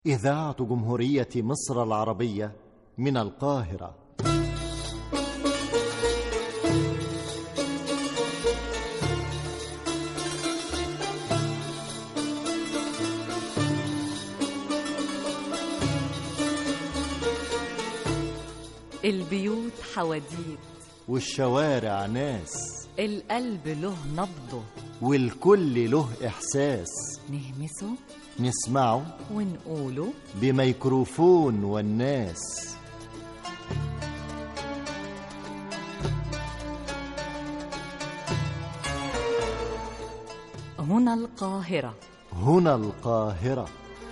إذاعة جمهورية مصر العربية من القاهرة البيوت حواديت والشوارع ناس القلب له نبضه والكل له إحساس نهمسه نسمعه ونقوله بميكروفون والناس هنا القاهرة هنا القاهرة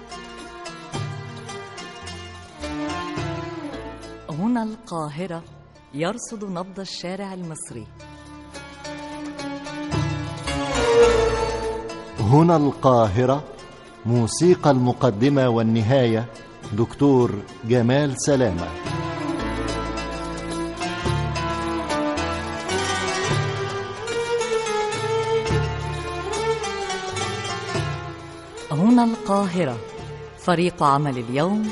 هنا القاهرة يرصد نبض الشارع المصري هنا القاهرة موسيقى المقدمة والنهاية دكتور جمال سلامة هنا القاهرة فريق عمل اليوم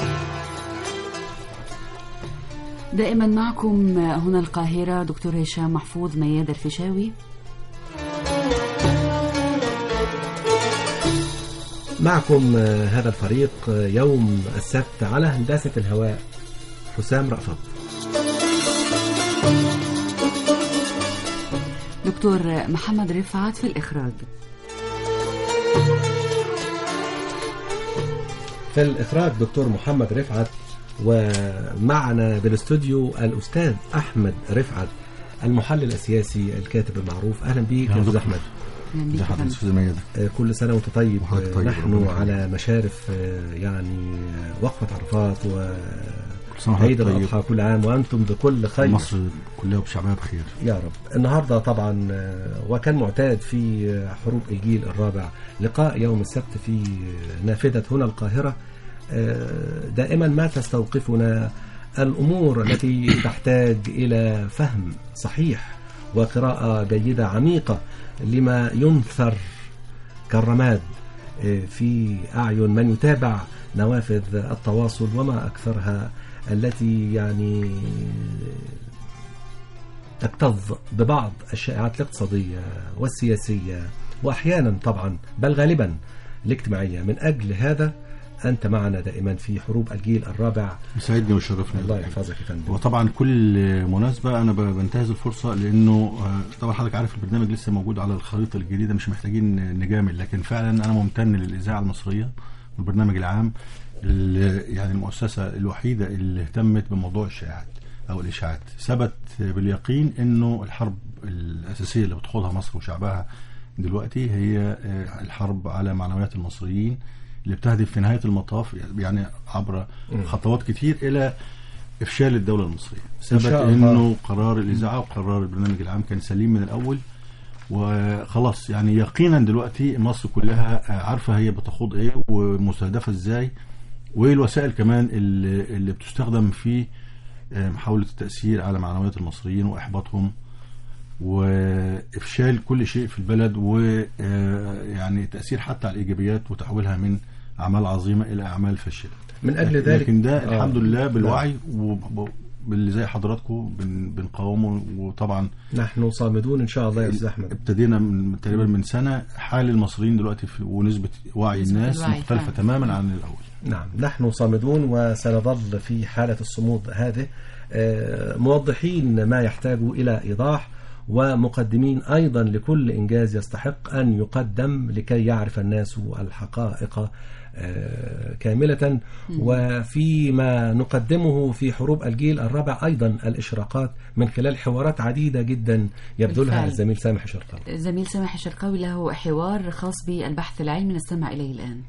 دائما معكم هنا القاهرة دكتور هشام محفوظ مياد الفيشاوي معكم هذا الفريق يوم السبت على هندسة الهواء حسام رأفت دكتور محمد رفعت في الإخراج في الإخراج دكتور محمد رفعت ومعنا بالاستوديو الأستاذ أحمد رفعت المحلل السياسي الكاتب المعروف أهلا بيك يا أستاذ أحمد أهلا بيك يا فندم. استاذ ميادة آه، كل سنة وأنت طيب وحضرتك طيب، نحن ربنا على يخليك. مشارف آه، يعني آه، وقفة عرفات كل سنة وعيد وحضرتك الأضحى كل عام وأنتم بكل خير مصر كلها وشعبها بخير يا رب النهارده طبعا آه، وكان معتاد في آه، حروب الجيل الرابع لقاء يوم السبت في آه، نافذة هنا القاهرة آه، دائما ما تستوقفنا الأمور التي تحتاج إلى فهم صحيح وقراءة جيدة عميقة لما ينثر كالرماد آه، في أعين من يتابع نوافذ التواصل وما أكثرها التي يعني تكتظ ببعض الشائعات الاقتصادية والسياسية وأحيانا طبعا بل غالبا الاجتماعية من أجل هذا أنت معنا دائما في حروب الجيل الرابع يسعدني ويشرفني الله يحفظك يا فندم وطبعا كل مناسبة أنا ب- بنتهز الفرصة لأنه آه، طبعا حضرتك عارف البرنامج لسه موجود على الخريطة الجديدة مش محتاجين نجامل لكن فعلا أنا ممتن للإذاعة المصرية والبرنامج العام اللي يعني المؤسسة الوحيدة اللي اهتمت بموضوع الشائعات أو الإشاعات ثبت باليقين إنه الحرب الأساسية اللي بتخوضها مصر وشعبها دلوقتي هي آه، الحرب على معنويات المصريين اللي بتهدف في نهاية المطاف يعني عبر خطوات كتير إلى افشال الدوله المصريه ثبت شاء الله. انه قرار الاذاعه وقرار البرنامج العام كان سليم من الاول وخلاص يعني يقينا دلوقتي مصر كلها عارفه هي بتخوض ايه ومستهدفه ازاي وايه الوسائل كمان اللي, اللي بتستخدم في آه، محاوله التاثير على معنويات المصريين واحباطهم وافشال كل شيء في البلد ويعني تاثير حتى على الايجابيات وتحويلها من اعمال عظيمه الى اعمال فاشله من أجل ذلك لكن ده آه. الحمد لله نعم. بالوعي وباللي زي حضراتكم بن بنقاومه وطبعا نحن صامدون إن شاء الله يا أستاذ أحمد ابتدينا من تقريبا من سنه حال المصريين دلوقتي في ونسبه وعي نسبة الناس الوعي مختلفه فعلا. تماما عن الاول نعم نحن صامدون وسنظل في حالة الصمود هذه آه، موضحين ما يحتاج إلى إيضاح ومقدمين أيضا لكل إنجاز يستحق أن يقدم لكي يعرف الناس الحقائق آه، كاملة وفيما نقدمه في حروب الجيل الرابع أيضا الإشراقات من خلال حوارات عديدة جدا يبذلها بالفعل. الزميل سامح شرقاوي زميل سامح الشرقاوي له حوار خاص بالبحث العلمي نستمع إليه الآن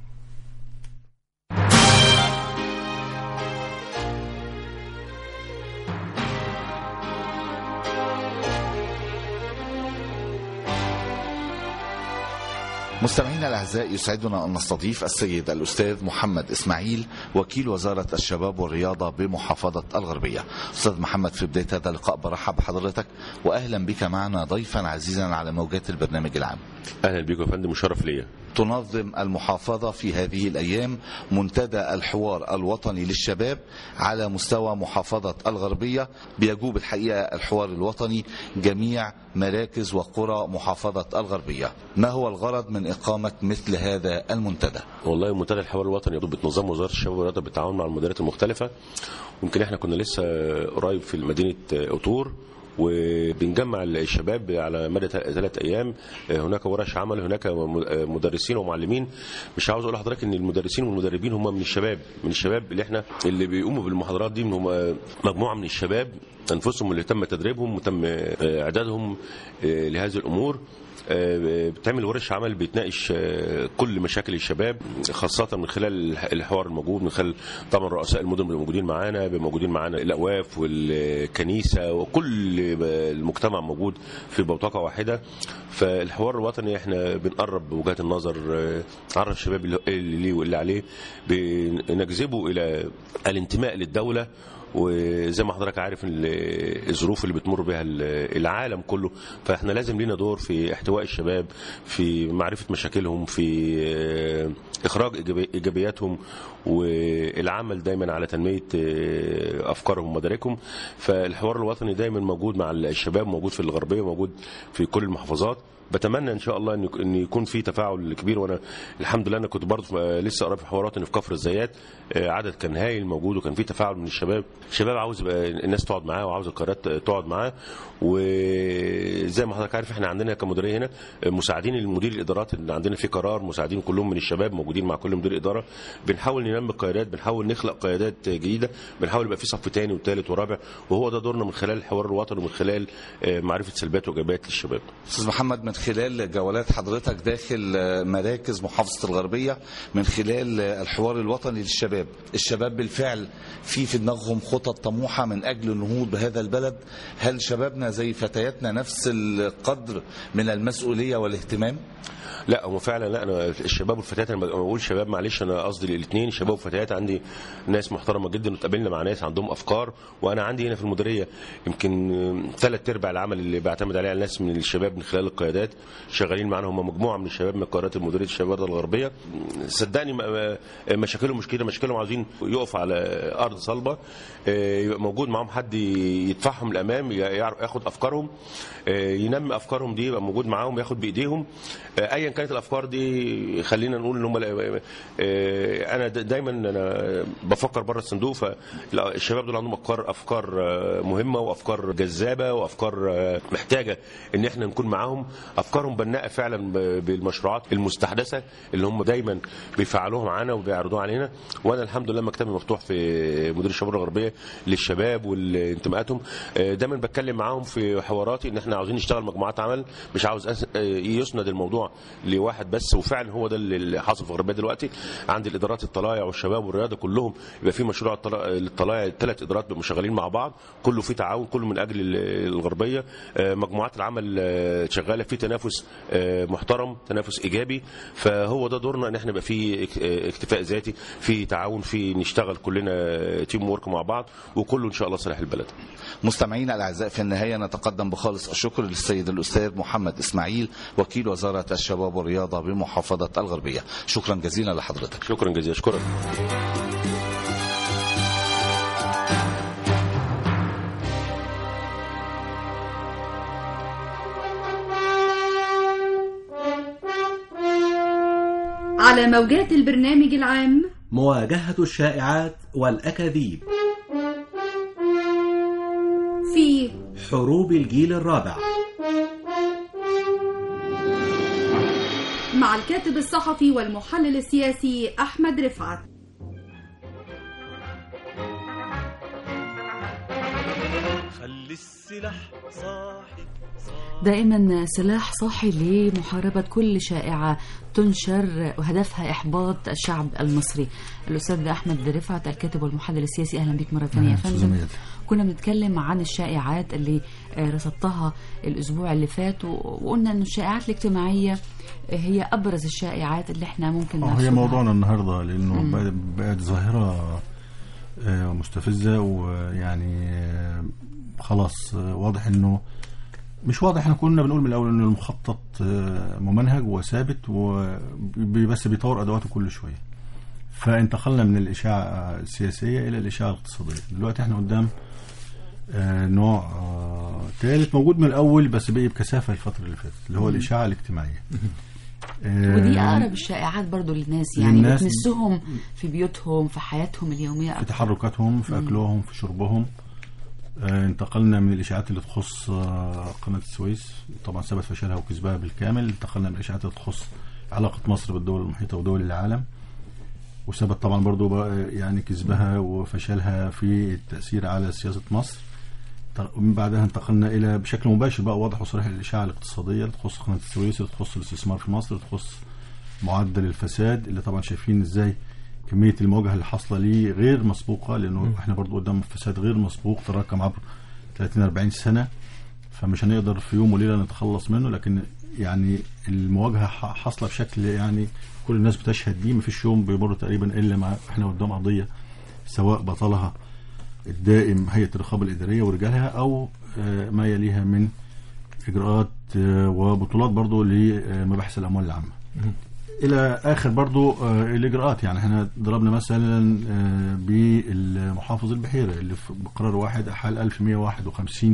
مستمعينا الاعزاء يسعدنا ان نستضيف السيد الاستاذ محمد اسماعيل وكيل وزاره الشباب والرياضه بمحافظه الغربيه. استاذ محمد في بدايه هذا اللقاء برحب بحضرتك واهلا بك معنا ضيفا عزيزا على موجات البرنامج العام. اهلا بيكم يا فندم وشرف ليا تنظم المحافظة في هذه الأيام منتدى الحوار الوطني للشباب على مستوى محافظة الغربية بيجوب الحقيقة الحوار الوطني جميع مراكز وقرى محافظة الغربية ما هو الغرض من إقامة مثل هذا المنتدى والله منتدى الحوار الوطني بتنظمه وزاره الشباب والرياضه بالتعاون مع المديريات المختلفه يمكن احنا كنا لسه قريب في مدينه قطور وبنجمع الشباب على مدى ثلاث ايام هناك ورش عمل هناك مدرسين ومعلمين مش عاوز اقول لحضرتك ان المدرسين والمدربين هم من الشباب من الشباب اللي احنا اللي بيقوموا بالمحاضرات دي هم مجموعه من الشباب انفسهم اللي تم تدريبهم وتم اعدادهم لهذه الامور بتعمل ورش عمل بتناقش كل مشاكل الشباب خاصة من خلال الحوار الموجود من خلال طبعا رؤساء المدن اللي موجودين معانا موجودين معانا الأواف والكنيسة وكل المجتمع موجود في بوتقة واحدة فالحوار الوطني احنا بنقرب وجهات النظر عرف الشباب اللي ليه واللي عليه بنجذبه إلى الانتماء للدولة وزي ما حضرتك عارف الظروف اللي بتمر بها العالم كله فاحنا لازم لينا دور في احتواء الشباب في معرفه مشاكلهم في اخراج ايجابياتهم والعمل دايما على تنميه افكارهم ومداركهم فالحوار الوطني دايما موجود مع الشباب موجود في الغربيه موجود في كل المحافظات بتمنى ان شاء الله ان يكون في تفاعل كبير وانا الحمد لله انا كنت برضه لسه قريب في حوارات في كفر الزيات عدد كان هايل موجود وكان في تفاعل من الشباب الشباب عاوز الناس تقعد معاه وعاوز القيادات تقعد معاه وزي ما حضرتك عارف احنا عندنا كمديريه هنا مساعدين المدير الادارات اللي عندنا في قرار مساعدين كلهم من الشباب موجودين مع كل مدير اداره بنحاول ننمي القيادات بنحاول نخلق قيادات جديده بنحاول يبقى في صف ثاني وثالث ورابع وهو ده دورنا من خلال الحوار الوطني ومن خلال معرفه سلبيات وايجابيات للشباب استاذ محمد من خلال جولات حضرتك داخل مراكز محافظة الغربية من خلال الحوار الوطني للشباب الشباب بالفعل في في دماغهم خطط طموحة من أجل النهوض بهذا البلد هل شبابنا زي فتياتنا نفس القدر من المسؤولية والاهتمام؟ لا هو فعلا لا انا الشباب والفتيات انا بقول شباب معلش انا قصدي الاثنين شباب وفتيات عندي ناس محترمه جدا وتقابلنا مع ناس عندهم افكار وانا عندي هنا في المديريه يمكن ثلاث ارباع العمل اللي بعتمد عليه على الناس من الشباب من خلال القيادات شغالين معانا هم مجموعه من الشباب من قيادات المديريه الشباب الغربيه صدقني مشاكلهم مش كده مشاكلهم عاوزين يقفوا على ارض صلبه يبقى موجود معاهم حد يدفعهم الامام ياخد افكارهم ينمي افكارهم دي يبقى موجود معاهم ياخد بايديهم ايا كانت الافكار دي خلينا نقول ان هم انا دايما انا بفكر بره الصندوق فالشباب دول عندهم افكار افكار مهمه وافكار جذابه وافكار محتاجه ان احنا نكون معاهم افكارهم بناءه فعلا بالمشروعات المستحدثه اللي هم دايما بيفعلوها معانا وبيعرضوها علينا وانا الحمد لله مكتبي مفتوح في مدير الشباب الغربيه للشباب والانتماءاتهم دايما بتكلم معاهم في حواراتي ان احنا عاوزين نشتغل مجموعات عمل مش عاوز يسند الموضوع لواحد بس وفعلا هو ده اللي حاصل في الغربيه دلوقتي عند الادارات الطلائع والشباب والرياضه كلهم يبقى في مشروع الطلائع الثلاث ادارات بيبقوا شغالين مع بعض كله في تعاون كله من اجل الغربيه مجموعات العمل شغاله في تنافس محترم تنافس ايجابي فهو ده دورنا ان احنا يبقى في اكتفاء ذاتي في تعاون في نشتغل كلنا تيم وورك مع بعض وكله ان شاء الله صالح البلد مستمعينا الاعزاء في النهايه نتقدم بخالص الشكر للسيد الاستاذ محمد اسماعيل وكيل وزاره الشباب والرياضه بمحافظه الغربيه شكرا جزيلا لحضرتك شكرا جزيلا شكرا على موجات البرنامج العام مواجهة الشائعات والأكاذيب في حروب الجيل الرابع مع الكاتب الصحفي والمحلل السياسي أحمد رفعت خلي السلاح صاحي دائما سلاح صاحي لمحاربة كل شائعة تنشر وهدفها إحباط الشعب المصري الأستاذ أحمد رفعت الكاتب والمحلل السياسي أهلا بك مرة ثانية يا أهلاً، أستاذة فندم ميادة. كنا بنتكلم عن الشائعات اللي آه، رصدتها الأسبوع اللي فات و- وقلنا أن الشائعات الاجتماعية هي أبرز الشائعات اللي احنا ممكن آه، هي نرصدها. موضوعنا النهارده لانه مم. بقت- بقت ظاهره آه، مستفزه ويعني آه، خلاص آه، واضح انه مش واضح احنا كنا بنقول من الاول انه المخطط آه، ممنهج وثابت وبس بيطور ادواته كل شويه فانتقلنا من الاشاعه السياسيه الى الاشاعه الاقتصاديه دلوقتي احنا قدام آه، نوع آه، ثالث موجود من الاول بس بقي بكثافه الفتره اللي فاتت اللي هو مم. الاشاعه الاجتماعيه ودي آه، أقرب الشائعات برضو للناس يعني للناس- بتمسهم في بيوتهم في حياتهم اليومية في أكتر. تحركاتهم في مم. اكلهم في شربهم آه، انتقلنا من الاشاعات اللي تخص آه، قناه السويس طبعا ثبت فشلها وكذبها بالكامل انتقلنا من الاشاعات اللي تخص علاقه مصر بالدول المحيطه ودول العالم وثبت طبعا برضو بقى يعني كذبها وفشلها في التاثير على سياسه مصر ط- ومن بعدها انتقلنا الى بشكل مباشر بقى واضح وصريح الاشاعه الاقتصاديه اللي تخص قناه السويس اللي تخص الاستثمار في مصر اللي تخص معدل الفساد اللي طبعا شايفين ازاي كميه المواجهه اللي حاصله ليه غير مسبوقه لانه احنا برضو قدام فساد غير مسبوق تراكم عبر 30 40 سنه فمش هنقدر في يوم وليله نتخلص منه لكن يعني المواجهه ح- حاصله بشكل يعني كل الناس بتشهد بيه مفيش يوم بيمر تقريبا الا ما احنا قدام قضيه سواء بطلها الدائم هيئه الرقابه الاداريه ورجالها او آه، ما يليها من اجراءات آه، وبطولات برضو لمباحث الاموال العامه الى اخر برضو آه، الاجراءات يعني احنا ضربنا مثلا آه، بالمحافظ البحيره اللي في بقرار واحد احال 1151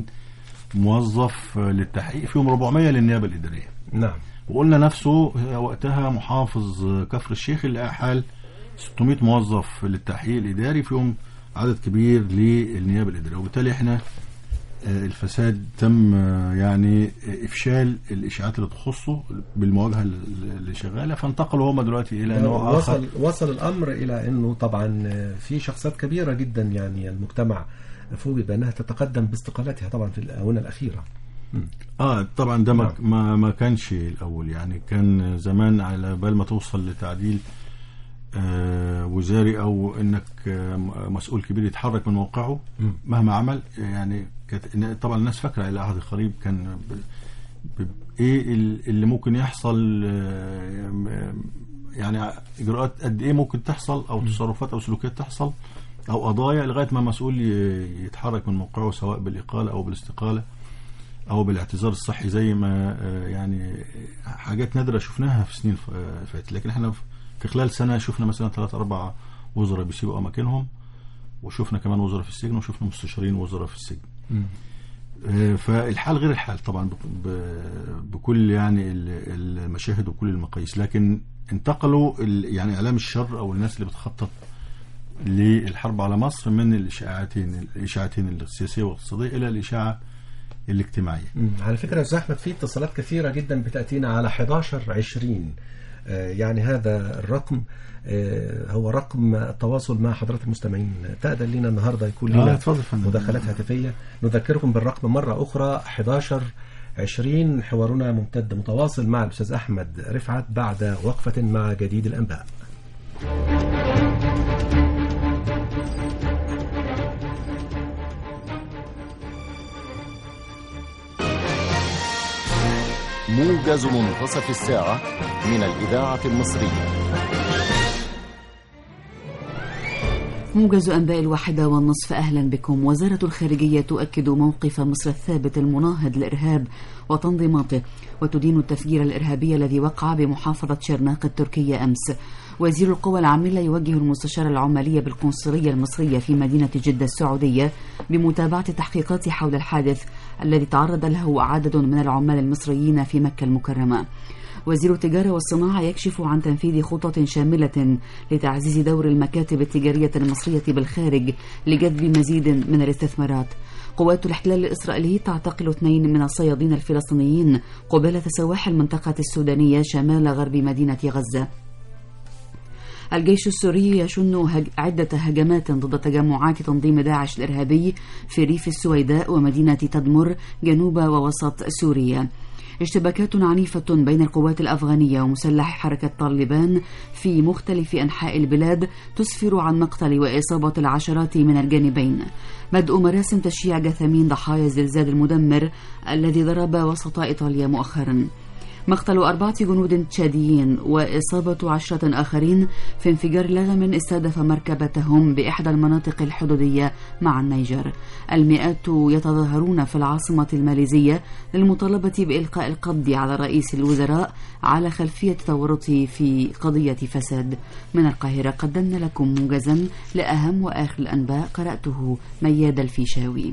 موظف آه، للتحقيق فيهم 400 للنيابه الاداريه نعم وقلنا نفسه وقتها محافظ كفر الشيخ اللي أحال 600 موظف للتحقيق الإداري فيهم عدد كبير للنيابة الإدارية وبالتالي احنا آه، الفساد تم آه، يعني آه، إفشال الإشاعات اللي تخصه بالمواجهة اللي شغالة فانتقلوا هم دلوقتي إلى نوع آخر وصل وصل الامر الى انه طبعا في شخصيات كبيره جدا يعني المجتمع فوجئ بانها تتقدم باستقالاتها طبعا في الاونه الاخيره اه طبعا ده ما نعم. ما, ما كانش الاول يعني كان زمان على بال ما توصل لتعديل آه وزاري او انك آه م- مسؤول كبير يتحرك من موقعه مم. مهما عمل يعني كانت إن- طبعا الناس فاكره الى عهد قريب كان ب... ب... ايه ال- اللي ممكن يحصل آه، م- يعني اجراءات قد ايه ممكن تحصل او تصرفات او سلوكيات تحصل او قضايا لغايه ما مسؤول ي- يتحرك من موقعه سواء بالاقاله او بالاستقاله او بالاعتذار الصحي زي ما آه، يعني حاجات نادره شفناها في سنين ف- آه، فاتت لكن احنا في- في خلال سنه شفنا مثلا ثلاث اربع وزراء بيسيبوا اماكنهم وشفنا كمان وزراء في السجن وشفنا مستشارين وزراء في السجن آه، فالحال غير الحال طبعا ب- ب- بكل يعني ال- المشاهد وكل المقاييس لكن انتقلوا ال- يعني اعلام الشر او الناس اللي بتخطط للحرب على مصر من الاشاعتين الاشاعتين السياسيه والاقتصاديه الى الاشاعه الاجتماعيه مم. على فكره يا استاذ احمد في اتصالات كثيره جدا بتاتينا على 11 20 آه، يعني هذا الرقم آه، هو رقم التواصل مع حضرات المستمعين تقدر لنا النهارده يكون آه، لنا اتفضل يا فندم. مداخلات هاتفيه نذكركم بالرقم مره اخرى 11 20 حوارنا ممتد متواصل مع الاستاذ احمد رفعت بعد وقفه مع جديد الانباء موجز منتصف الساعة من الإذاعة المصرية موجز أنباء الواحدة والنصف أهلا بكم وزارة الخارجية تؤكد موقف مصر الثابت المناهض للإرهاب وتنظيماته وتدين التفجير الإرهابي الذي وقع بمحافظة شرناق التركية أمس وزير القوى العاملة يوجه المستشار العمالية بالقنصلية المصرية في مدينة جدة السعودية بمتابعة تحقيقات حول الحادث الذي تعرض له عدد من العمال المصريين في مكة المكرمة وزير التجارة والصناعة يكشف عن تنفيذ خطط شاملة لتعزيز دور المكاتب التجارية المصرية بالخارج لجذب مزيد من الاستثمارات قوات الاحتلال الإسرائيلي تعتقل اثنين من الصيادين الفلسطينيين قبالة سواحل المنطقة السودانية شمال غرب مدينة غزة الجيش السوري يشن هج... عدة هجمات ضد تجمعات تنظيم داعش الإرهابي في ريف السويداء ومدينة تدمر جنوب ووسط سوريا اشتباكات عنيفة بين القوات الأفغانية ومسلح حركة طالبان في مختلف أنحاء البلاد تسفر عن مقتل وإصابة العشرات من الجانبين بدء مراسم تشييع جثامين ضحايا الزلزال المدمر الذي ضرب وسط إيطاليا مؤخرا مقتل أربعة جنود تشاديين وإصابة عشرة آخرين في انفجار لغم استهدف مركبتهم بإحدى المناطق الحدودية مع النيجر المئات يتظاهرون في العاصمة الماليزية للمطالبة بإلقاء القبض على رئيس الوزراء على خلفية تورطه في قضية فساد من القاهرة قدمنا لكم موجزا لأهم وآخر الأنباء قرأته مياد الفيشاوي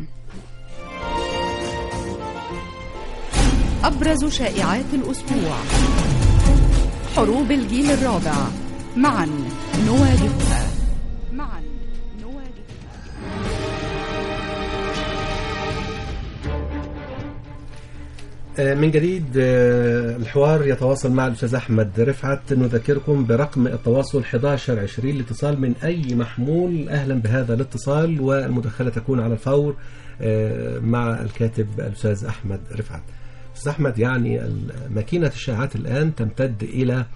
أبرز شائعات الأسبوع حروب الجيل الرابع معا نواجهها معا نواجهها من جديد آه، الحوار يتواصل مع الأستاذ أحمد رفعت نذكركم برقم التواصل 1120 الاتصال من أي محمول أهلا بهذا الاتصال والمداخلة تكون على الفور آه، مع الكاتب الأستاذ أحمد رفعت أستاذ أحمد يعني ماكينة الشائعات الآن تمتد إلى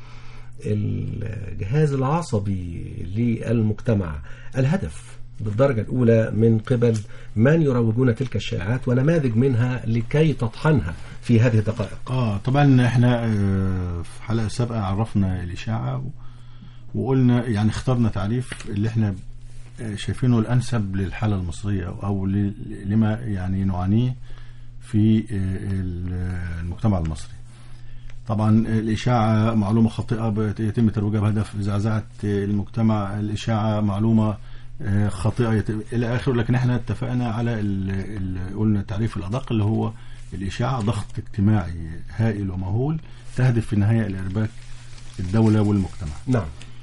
الجهاز العصبي للمجتمع الهدف بالدرجة الأولى من قبل من يروجون تلك الشائعات ونماذج منها لكي تطحنها في هذه الدقائق اه طبعا احنا آه، في حلقه سابقه عرفنا الاشاعه و- وقلنا يعني اخترنا تعريف اللي احنا آه، شايفينه الانسب للحاله المصريه او ل- لما يعني نعانيه في آه، ال- المجتمع المصري. طبعا الاشاعه معلومه خاطئه بت- يتم ترويجها بهدف زعزعه المجتمع، الاشاعه معلومه آه، خاطئه يتم الى اخره لكن احنا اتفقنا على ال- ال- قلنا التعريف الادق اللي هو الاشاعه ضغط اجتماعي هائل ومهول تهدف في النهايه الى ارباك الدوله والمجتمع. نعم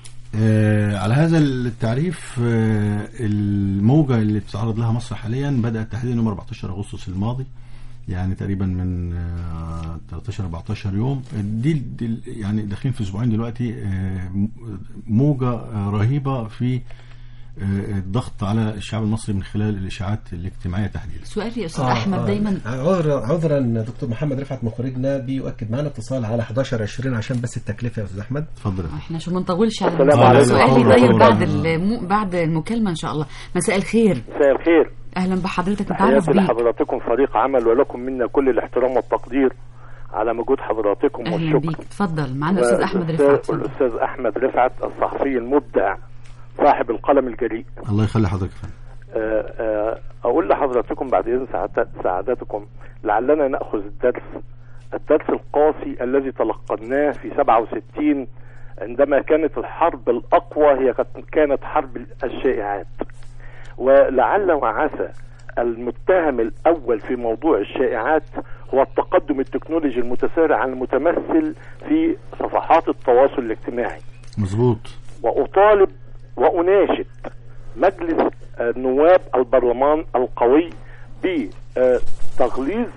آه على هذا التعريف آه الموجة اللي بتتعرض لها مصر حاليا بدأت تحديدا يوم 14 أغسطس الماضي يعني تقريبا من آه 13 14 يوم دي, دي يعني داخلين في اسبوعين دلوقتي آه موجة آه رهيبة في آه الضغط على الشعب المصري من خلال الاشاعات الاجتماعيه تحديدا. سؤالي يا أستاذ أحمد دايما عذرا عذرا دكتور محمد رفعت مخرجنا بيؤكد معنا اتصال على 11 20 عشان بس التكلفه يا استاذ احمد اتفضل احنا عشان ما نطولش على السلام الموضوع. عليكم. سؤالي ورحمة طيب الله بعد وبركاته. الم... بعد المكالمة إن شاء الله مساء الخير مساء الخير أهلا بحضرتك نتعرف تحياتي بيك لحضراتكم فريق عمل ولكم منا كل الاحترام والتقدير على مجهود حضراتكم أهلا والشكر بيك اتفضل معنا الأستاذ أحمد والأستاذ- رفعت اتفضل. والأستاذ أحمد رفعت الصحفي المبدع صاحب القلم الجريء الله يخلي حضرتك يا فندم. آه، آه، أقول لحضراتكم بعد إذن سعادت- سعادتكم لعلنا نأخذ الدرس الدرس القاسي الذي تلقناه في 67 عندما كانت الحرب الأقوى هي كانت- كانت حرب الشائعات ولعل وعسى المتهم الأول في موضوع الشائعات هو التقدم التكنولوجي المتسارع المتمثل في صفحات التواصل الاجتماعي مظبوط وأطالب وأناشد مجلس النواب البرلمان القوي بتغليظ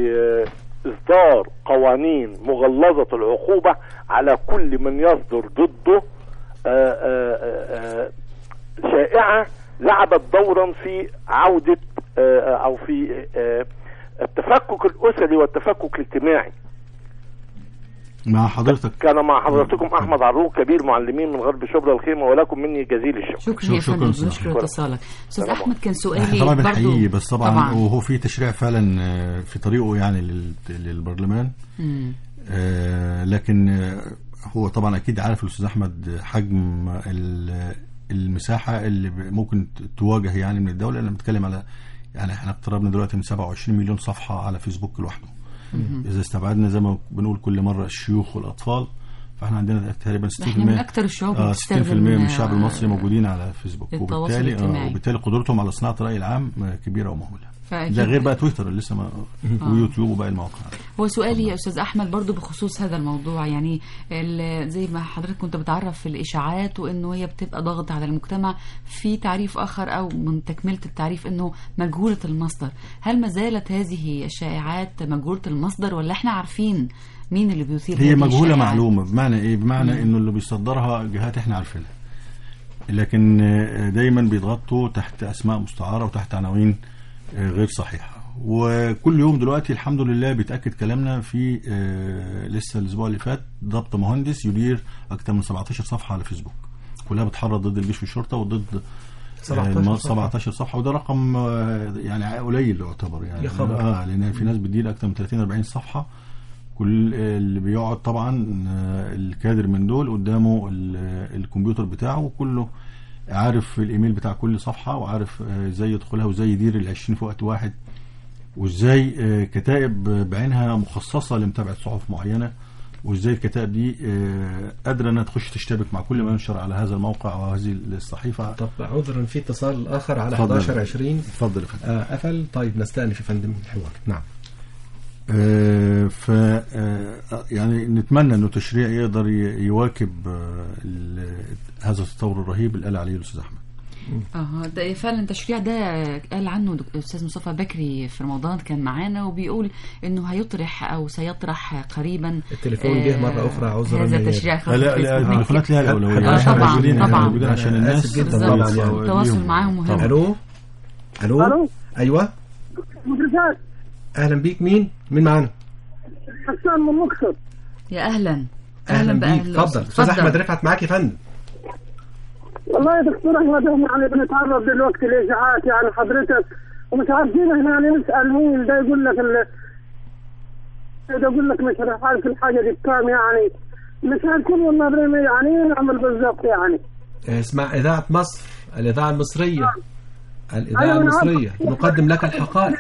بإصدار قوانين مغلظة العقوبة على كل من يصدر ضده آه، آه، آه، شائعة لعبت دورا في عودة آه، أو في آه، التفكك الأسري والتفكك الاجتماعي مع حضرتك كان مع حضرتكم احمد عروق كبير معلمين من غرب شبرا الخيمه ولكم مني جزيل الشكر شكرا يا شكراً فندم أستاذ نشكر أحمد. اتصالك أستاذ سلام أحمد كان احنا سؤالي طبعا برضو بنحييه بس طبعا, طبعا وهو في تشريع فعلا آه، في طريقه يعني لل- للبرلمان مم. آه، لكن آه، هو طبعا اكيد عارف الاستاذ احمد حجم ال- المساحه اللي ب- ممكن ت- تواجه يعني من الدوله انا بتكلم على يعني احنا اقتربنا دلوقتي من 27 مليون صفحه على فيسبوك لوحده اذا استبعدنا زي ما بنقول كل مره الشيوخ والاطفال فاحنا عندنا تقريبا 60% احنا من أكتر الشعوب آه 60% بتستخدم، من الشعب آه، المصري موجودين على فيسبوك التواصل وبالتالي الاجتماعي. آه وبالتالي قدرتهم على صناعه الراي العام آه، كبيره ومهوله فأكيد ده غير بقى تويتر اللي لسه ما ويوتيوب وباقي المواقع هو سؤالي يا استاذ احمد برضو بخصوص هذا الموضوع يعني ال- زي ما حضرتك كنت بتعرف في الاشاعات وانه هي بتبقى ضغط على المجتمع في تعريف اخر او من تكمله التعريف انه مجهوله المصدر هل ما زالت هذه الشائعات مجهوله المصدر ولا احنا عارفين مين اللي بيثير هي هذه مجهوله الشائعات؟ معلومه بمعنى ايه بمعنى انه اللي بيصدرها جهات احنا عارفينها لكن آه، دايما بيتغطوا تحت اسماء مستعاره وتحت عناوين آه، غير صحيحه وكل يوم دلوقتي الحمد لله بيتاكد كلامنا في آه، لسه الاسبوع اللي فات ضبط مهندس يدير اكثر من 17 صفحه على فيسبوك كلها بتحرض ضد الجيش والشرطه وضد 17 17 صفحة. 17 صفحه وده رقم آه، يعني قليل يعتبر يعني يا خبر. اه لان في ناس بتدير اكثر من 30 40 صفحه كل اللي بيقعد طبعا آه، الكادر من دول قدامه ال- الكمبيوتر بتاعه وكله عارف الايميل بتاع كل صفحه وعارف آه، ازاي يدخلها وازاي يدير ال 20 في وقت واحد وازاي آه، كتائب بعينها مخصصه لمتابعه صحف معينه وازاي الكتائب دي آه، قادره انها تخش تشتبك مع كل ما ينشر على هذا الموقع او هذه الصحيفه طب عذرا في اتصال اخر على اتفضل. 11 20 اتفضل يا فندم آه قفل طيب نستأنف يا فندم الحوار نعم آه، ف آه، يعني نتمنى انه التشريع يقدر ي- يواكب آه، ال- هذا التطور الرهيب اللي قال عليه الاستاذ احمد اه ده فعلا التشريع ده قال عنه دك- الاستاذ مصطفى بكري في رمضان كان معانا وبيقول انه هيطرح او سيطرح قريبا التليفون جه مرة أخرى عذرا هذا يا- التشريع لا لا لا، التليفونات ليها الاولويه آه، احنا طبعاً، موجودين احنا طبعاً. موجودين عشان أنا الناس آسف جداً بالظبط. طبعاً يعني. التواصل ليهم. معاهم مهم. طبعاً. الو الو الو ايوه مدرسات اهلا بيك مين مين معانا حسان من مقصد يا اهلا اهلا بيك بأهل اتفضل الأسرة. استاذ احمد رفعت معاك يا فندم والله يا دكتور احمد احنا يعني بنتعرض دلوقتي لاشاعات يعني حضرتك ومش عارفين احنا يعني نسال مين ده يقول لك ال... ده يقول لك مش عارف الحاجه دي بكام يعني مش عارفين والله بريمي يعني ايه نعمل بالظبط يعني آه، اسمع اذاعه مصر الاذاعه المصريه الاذاعه أيوة، أنا عارف. المصريه نقدم لك الحقائق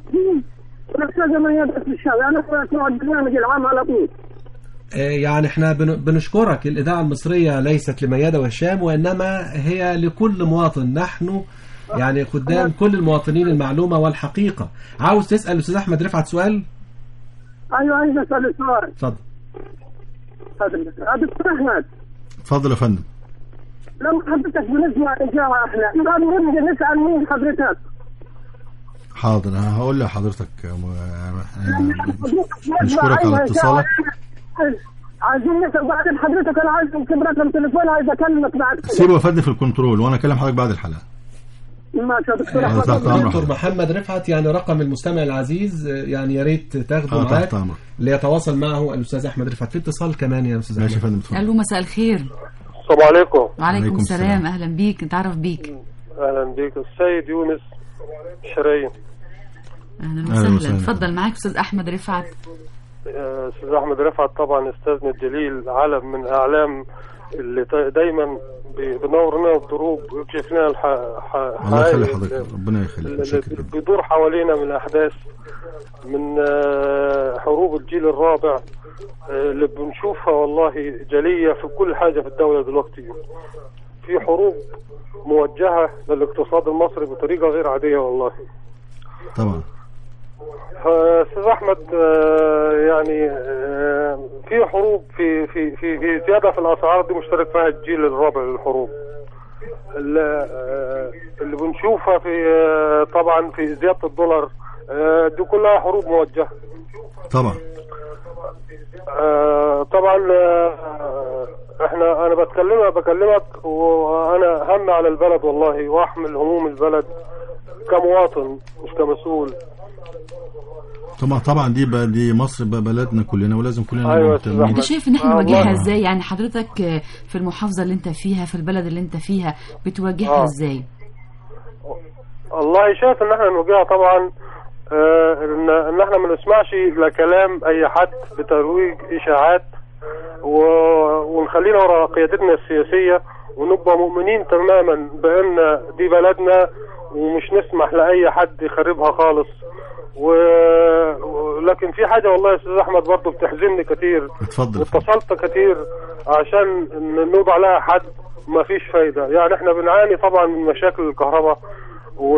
ونحتاج من يدرس في الشارع انا اسمع البرنامج العام على طول آه، يعني احنا بن- بنشكرك الإذاعة المصرية ليست لميادة وهشام وإنما هي لكل مواطن نحن يعني قدام كل المواطنين المعلومة والحقيقة عاوز تسأل الأستاذ أحمد رفعت سؤال ايوه عايز اسال سؤال اتفضل يا دكتور احمد اتفضل يا فندم لما حضرتك بنسمع إشاعة احنا نبغى نبدا نسال مين حضرتك حاضر أنا هقول لحضرتك آه، م- نشكرك على اتصالك عايزين نسال بعدين حضرتك انا عايز يمكن رقم تليفون عايز اكلمك بعد كده سيبه يا فندم في الكنترول وانا اكلم حضرتك بعد الحلقه ماشي يا دكتور أنا احمد تحت أمرك. دكتور محمد رفعت يعني رقم المستمع العزيز آه، يعني يا ريت تاخده اه معاك تحت امرك ليتواصل معه الأستاذ أحمد رفعت في اتصال كمان يا أستاذ ماشي يا أحمد فندم اتفضل الو مساء الخير السلام عليكم وعليكم عليكم السلام السلام. اهلا بيك نتعرف بيك اهلا بك السيد يونس شرايين اهلا أهلا وسهلا وسهلا. اتفضل معاك استاذ احمد رفعت آه، استاذ احمد رفعت طبعا استاذنا الجليل علم من اعلام اللي تا- دايما بي- بينور لنا الدروب ويكشف لنا الح... ح... الله يخلي حقائق حضرتك ربنا يخليك اللي متشكر جدا. بيدور حوالينا من احداث من آه، حروب الجيل الرابع آه، اللي بنشوفها والله جليه في كل حاجه في الدوله دلوقتي في حروب موجهه للاقتصاد المصري بطريقه غير عاديه والله طبعا استاذ احمد آه، يعني آه، في حروب في في في في زياده في الاسعار دي مشترك فيها الجيل الرابع للحروب اللي, آه، اللي بنشوفها في آه، طبعا في زياده الدولار آه، دي كلها حروب موجهه طبعا آه، طبعا آه، احنا انا بتكلمك بكلمك وانا هم على البلد والله واحمل هموم البلد كمواطن مش كمسؤول طبعا طبعا دي ب- دي مصر ب- بلدنا كلنا ولازم كلنا أيوة نبقى يا أستاذ مهتمين انت شايف ان احنا آه، نواجهها والله. ازاي يعني حضرتك آه، في المحافظه اللي انت فيها في البلد اللي انت فيها بتواجهها آه. ازاي والله شايف ان احنا نواجهها طبعا آه، ان ان احنا ما نسمعش لكلام اي حد بترويج اشاعات و... ونخلينا ورا قيادتنا السياسيه ونبقى مؤمنين تماما بان دي بلدنا ومش نسمح لاي حد يخربها خالص و... لكن في حاجه والله يا استاذ احمد برضه بتحزنني كتير اتفضل يا فندم. واتصلت كتير عشان ن- نوضع لها حد ما فيش فايدة يعني احنا بنعاني طبعا من مشاكل الكهرباء و...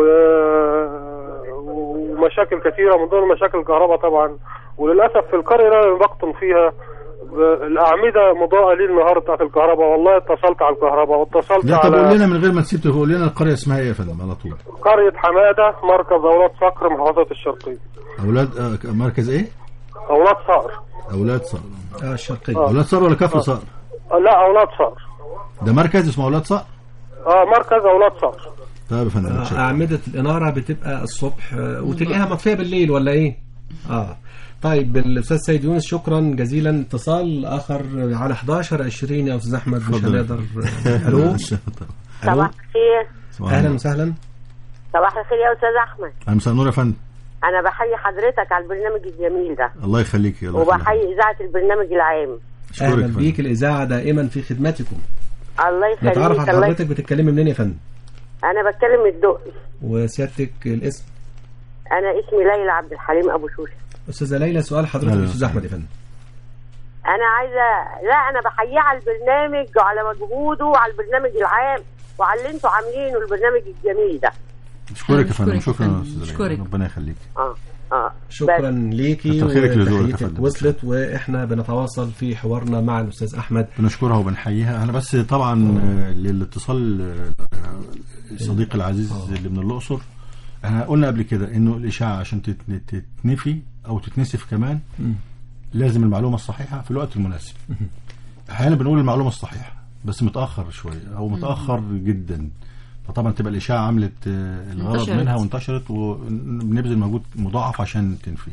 ومشاكل كثيرة من ضمن مشاكل الكهرباء طبعا وللأسف في القرية اللي أنا بقطن فيها ب- الأعمدة مضاءة ليل نهار بتاعت الكهرباء والله اتصلت على الكهرباء واتصلت لا طب قول على لنا من غير ما تسيب تقول لنا القريه اسمها ايه يا فندم على طول قرية حمادة مركز أولاد صقر محافظة الشرقية اولاد آه، مركز ايه أولاد صقر اولاد صقر اه الشرقية آه. اولاد صقر ولا كفر صقر لا أولاد صقر ده مركز اسمه اولاد صقر اه مركز اولاد صقر طيب يا فندم آه، متشكر. أعمدة الإنارة بتبقى الصبح آه، وتلاقيها مطفية بالليل ولا إيه؟ آه طيب الأستاذ سيد يونس شكرا جزيلا اتصال آخر على 11 20 يا أستاذ أحمد مش اتفضل. هنقدر ألو ألو صباح الخير أهلا وسهلا صباح الخير يا استاذ احمد مساء النور يا فندم انا بحيي حضرتك على البرنامج الجميل ده الله يخليك يا الله يخليك. وبحيي اذاعه البرنامج العام أشكرك أهلا يا فندم. بيك الإذاعة دائما في خدمتكم الله يخليك نتعرف على الله حضرتك بتتكلمي منين يا فندم؟ انا بتكلم من الدقي وسيادتك الاسم انا اسمي ليلى عبد الحليم ابو شوشه أستاذة ليلى سؤال حضرتك أهلا الأستاذ وسهلا. أحمد يا فندم انا عايزه لا انا بحييه على البرنامج وعلى مجهوده وعلى البرنامج العام وعلى اللي انتوا عاملينه البرنامج الجميل ده اشكرك يا فندم أشكرك يا شكرا يا فندم. استاذ ليلى. أشكرك. ربنا يخليك اه اه شكرا بس. ليكي كتر خيرك لذوقك يا وتحيتك فندم. وصلت واحنا بنتواصل في حوارنا مع الاستاذ احمد بنشكرها وبنحييها انا بس طبعا آه، للاتصال آه، صديقي العزيز اللي من الاقصر احنا قلنا قبل كده انه الاشاعه عشان تت- تتنفي او تتنسف كمان لازم المعلومه الصحيحه في الوقت المناسب احيانا بنقول المعلومه الصحيحه بس متاخر شويه او متاخر جدا فطبعا تبقى الاشاعه عملت آه، الغرض انتشرت. منها وانتشرت وبنبذل مجهود مضاعف عشان تنفي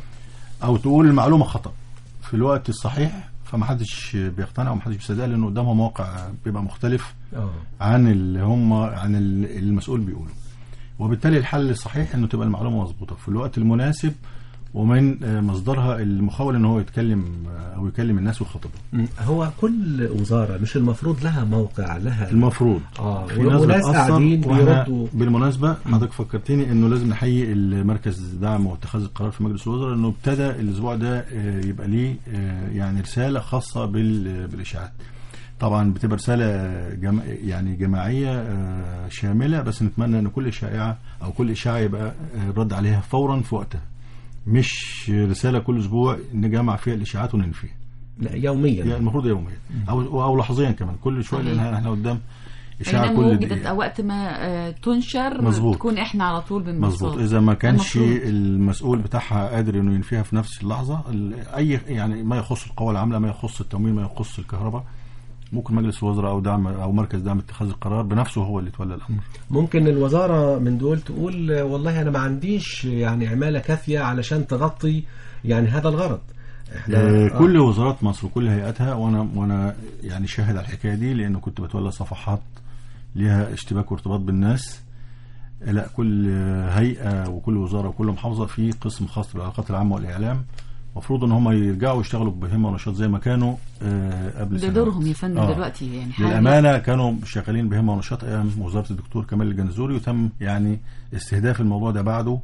او تقول المعلومه خطا في الوقت الصحيح فمحدش بيقتنع ومحدش بيصدقها لانه قدامه موقع بيبقى مختلف اه عن اللي هم عن ال- المسؤول بيقوله وبالتالي الحل الصحيح انه تبقى المعلومه مظبوطه في الوقت المناسب ومن آه، مصدرها المخاول ان هو يتكلم آه، او يكلم الناس ويخاطبهم م. هو كل وزاره مش المفروض لها موقع لها المفروض اه في ناس وناس بتأثر قاعدين وإحنا بيردوا بالمناسبة حضرتك فكرتني انه لازم نحيي المركز دعم واتخاذ القرار في مجلس الوزراء انه ابتدى الاسبوع ده آه، يبقى ليه آه، يعني رسالة خاصة بال- بالاشاعات طبعا بتبقى رسالة جم... يعني جماعية آه، شاملة بس نتمنى ان كل شائعة او كل اشاعة يبقى آه، الرد عليها فورا في وقتها مش رسالة كل اسبوع نجمع فيها الاشاعات وننفيها لا يوميا يعني المفروض يوميا او او لحظيا كمان كل شويه لان احنا قدام اشاعه بينما كل وجدت دقيقه وقت ما آه، تنشر مظبوط. تكون احنا على طول بنوصل مظبوط اذا ما كانش المفروض. المسؤول بتاعها قادر انه ينفيها في نفس اللحظه ال- اي يعني ما يخص القوى العامله ما يخص التموين ما يخص الكهرباء ممكن مجلس الوزراء او دعم او مركز دعم اتخاذ القرار بنفسه هو اللي يتولى الامر ممكن الوزاره من دول تقول آه، والله انا ما عنديش يعني عماله كافيه علشان تغطي يعني هذا الغرض احنا آه، آه. كل وزارات مصر وكل هيئاتها وانا وانا يعني شاهد على الحكايه دي لانه كنت بتولى صفحات ليها اشتباك وارتباط بالناس آه، لا كل آه، هيئه وكل وزاره وكل محافظه في قسم خاص بالعلاقات العامه والاعلام المفروض ان هم يرجعوا يشتغلوا بهمه ونشاط زي ما كانوا آه، قبل ده سنوات. دورهم يا فندم آه. دلوقتي يعني حاجة للامانه كانوا شغالين بهمه ونشاط ايام وزاره الدكتور كمال الجنزوري وتم يعني استهداف الموضوع ده بعده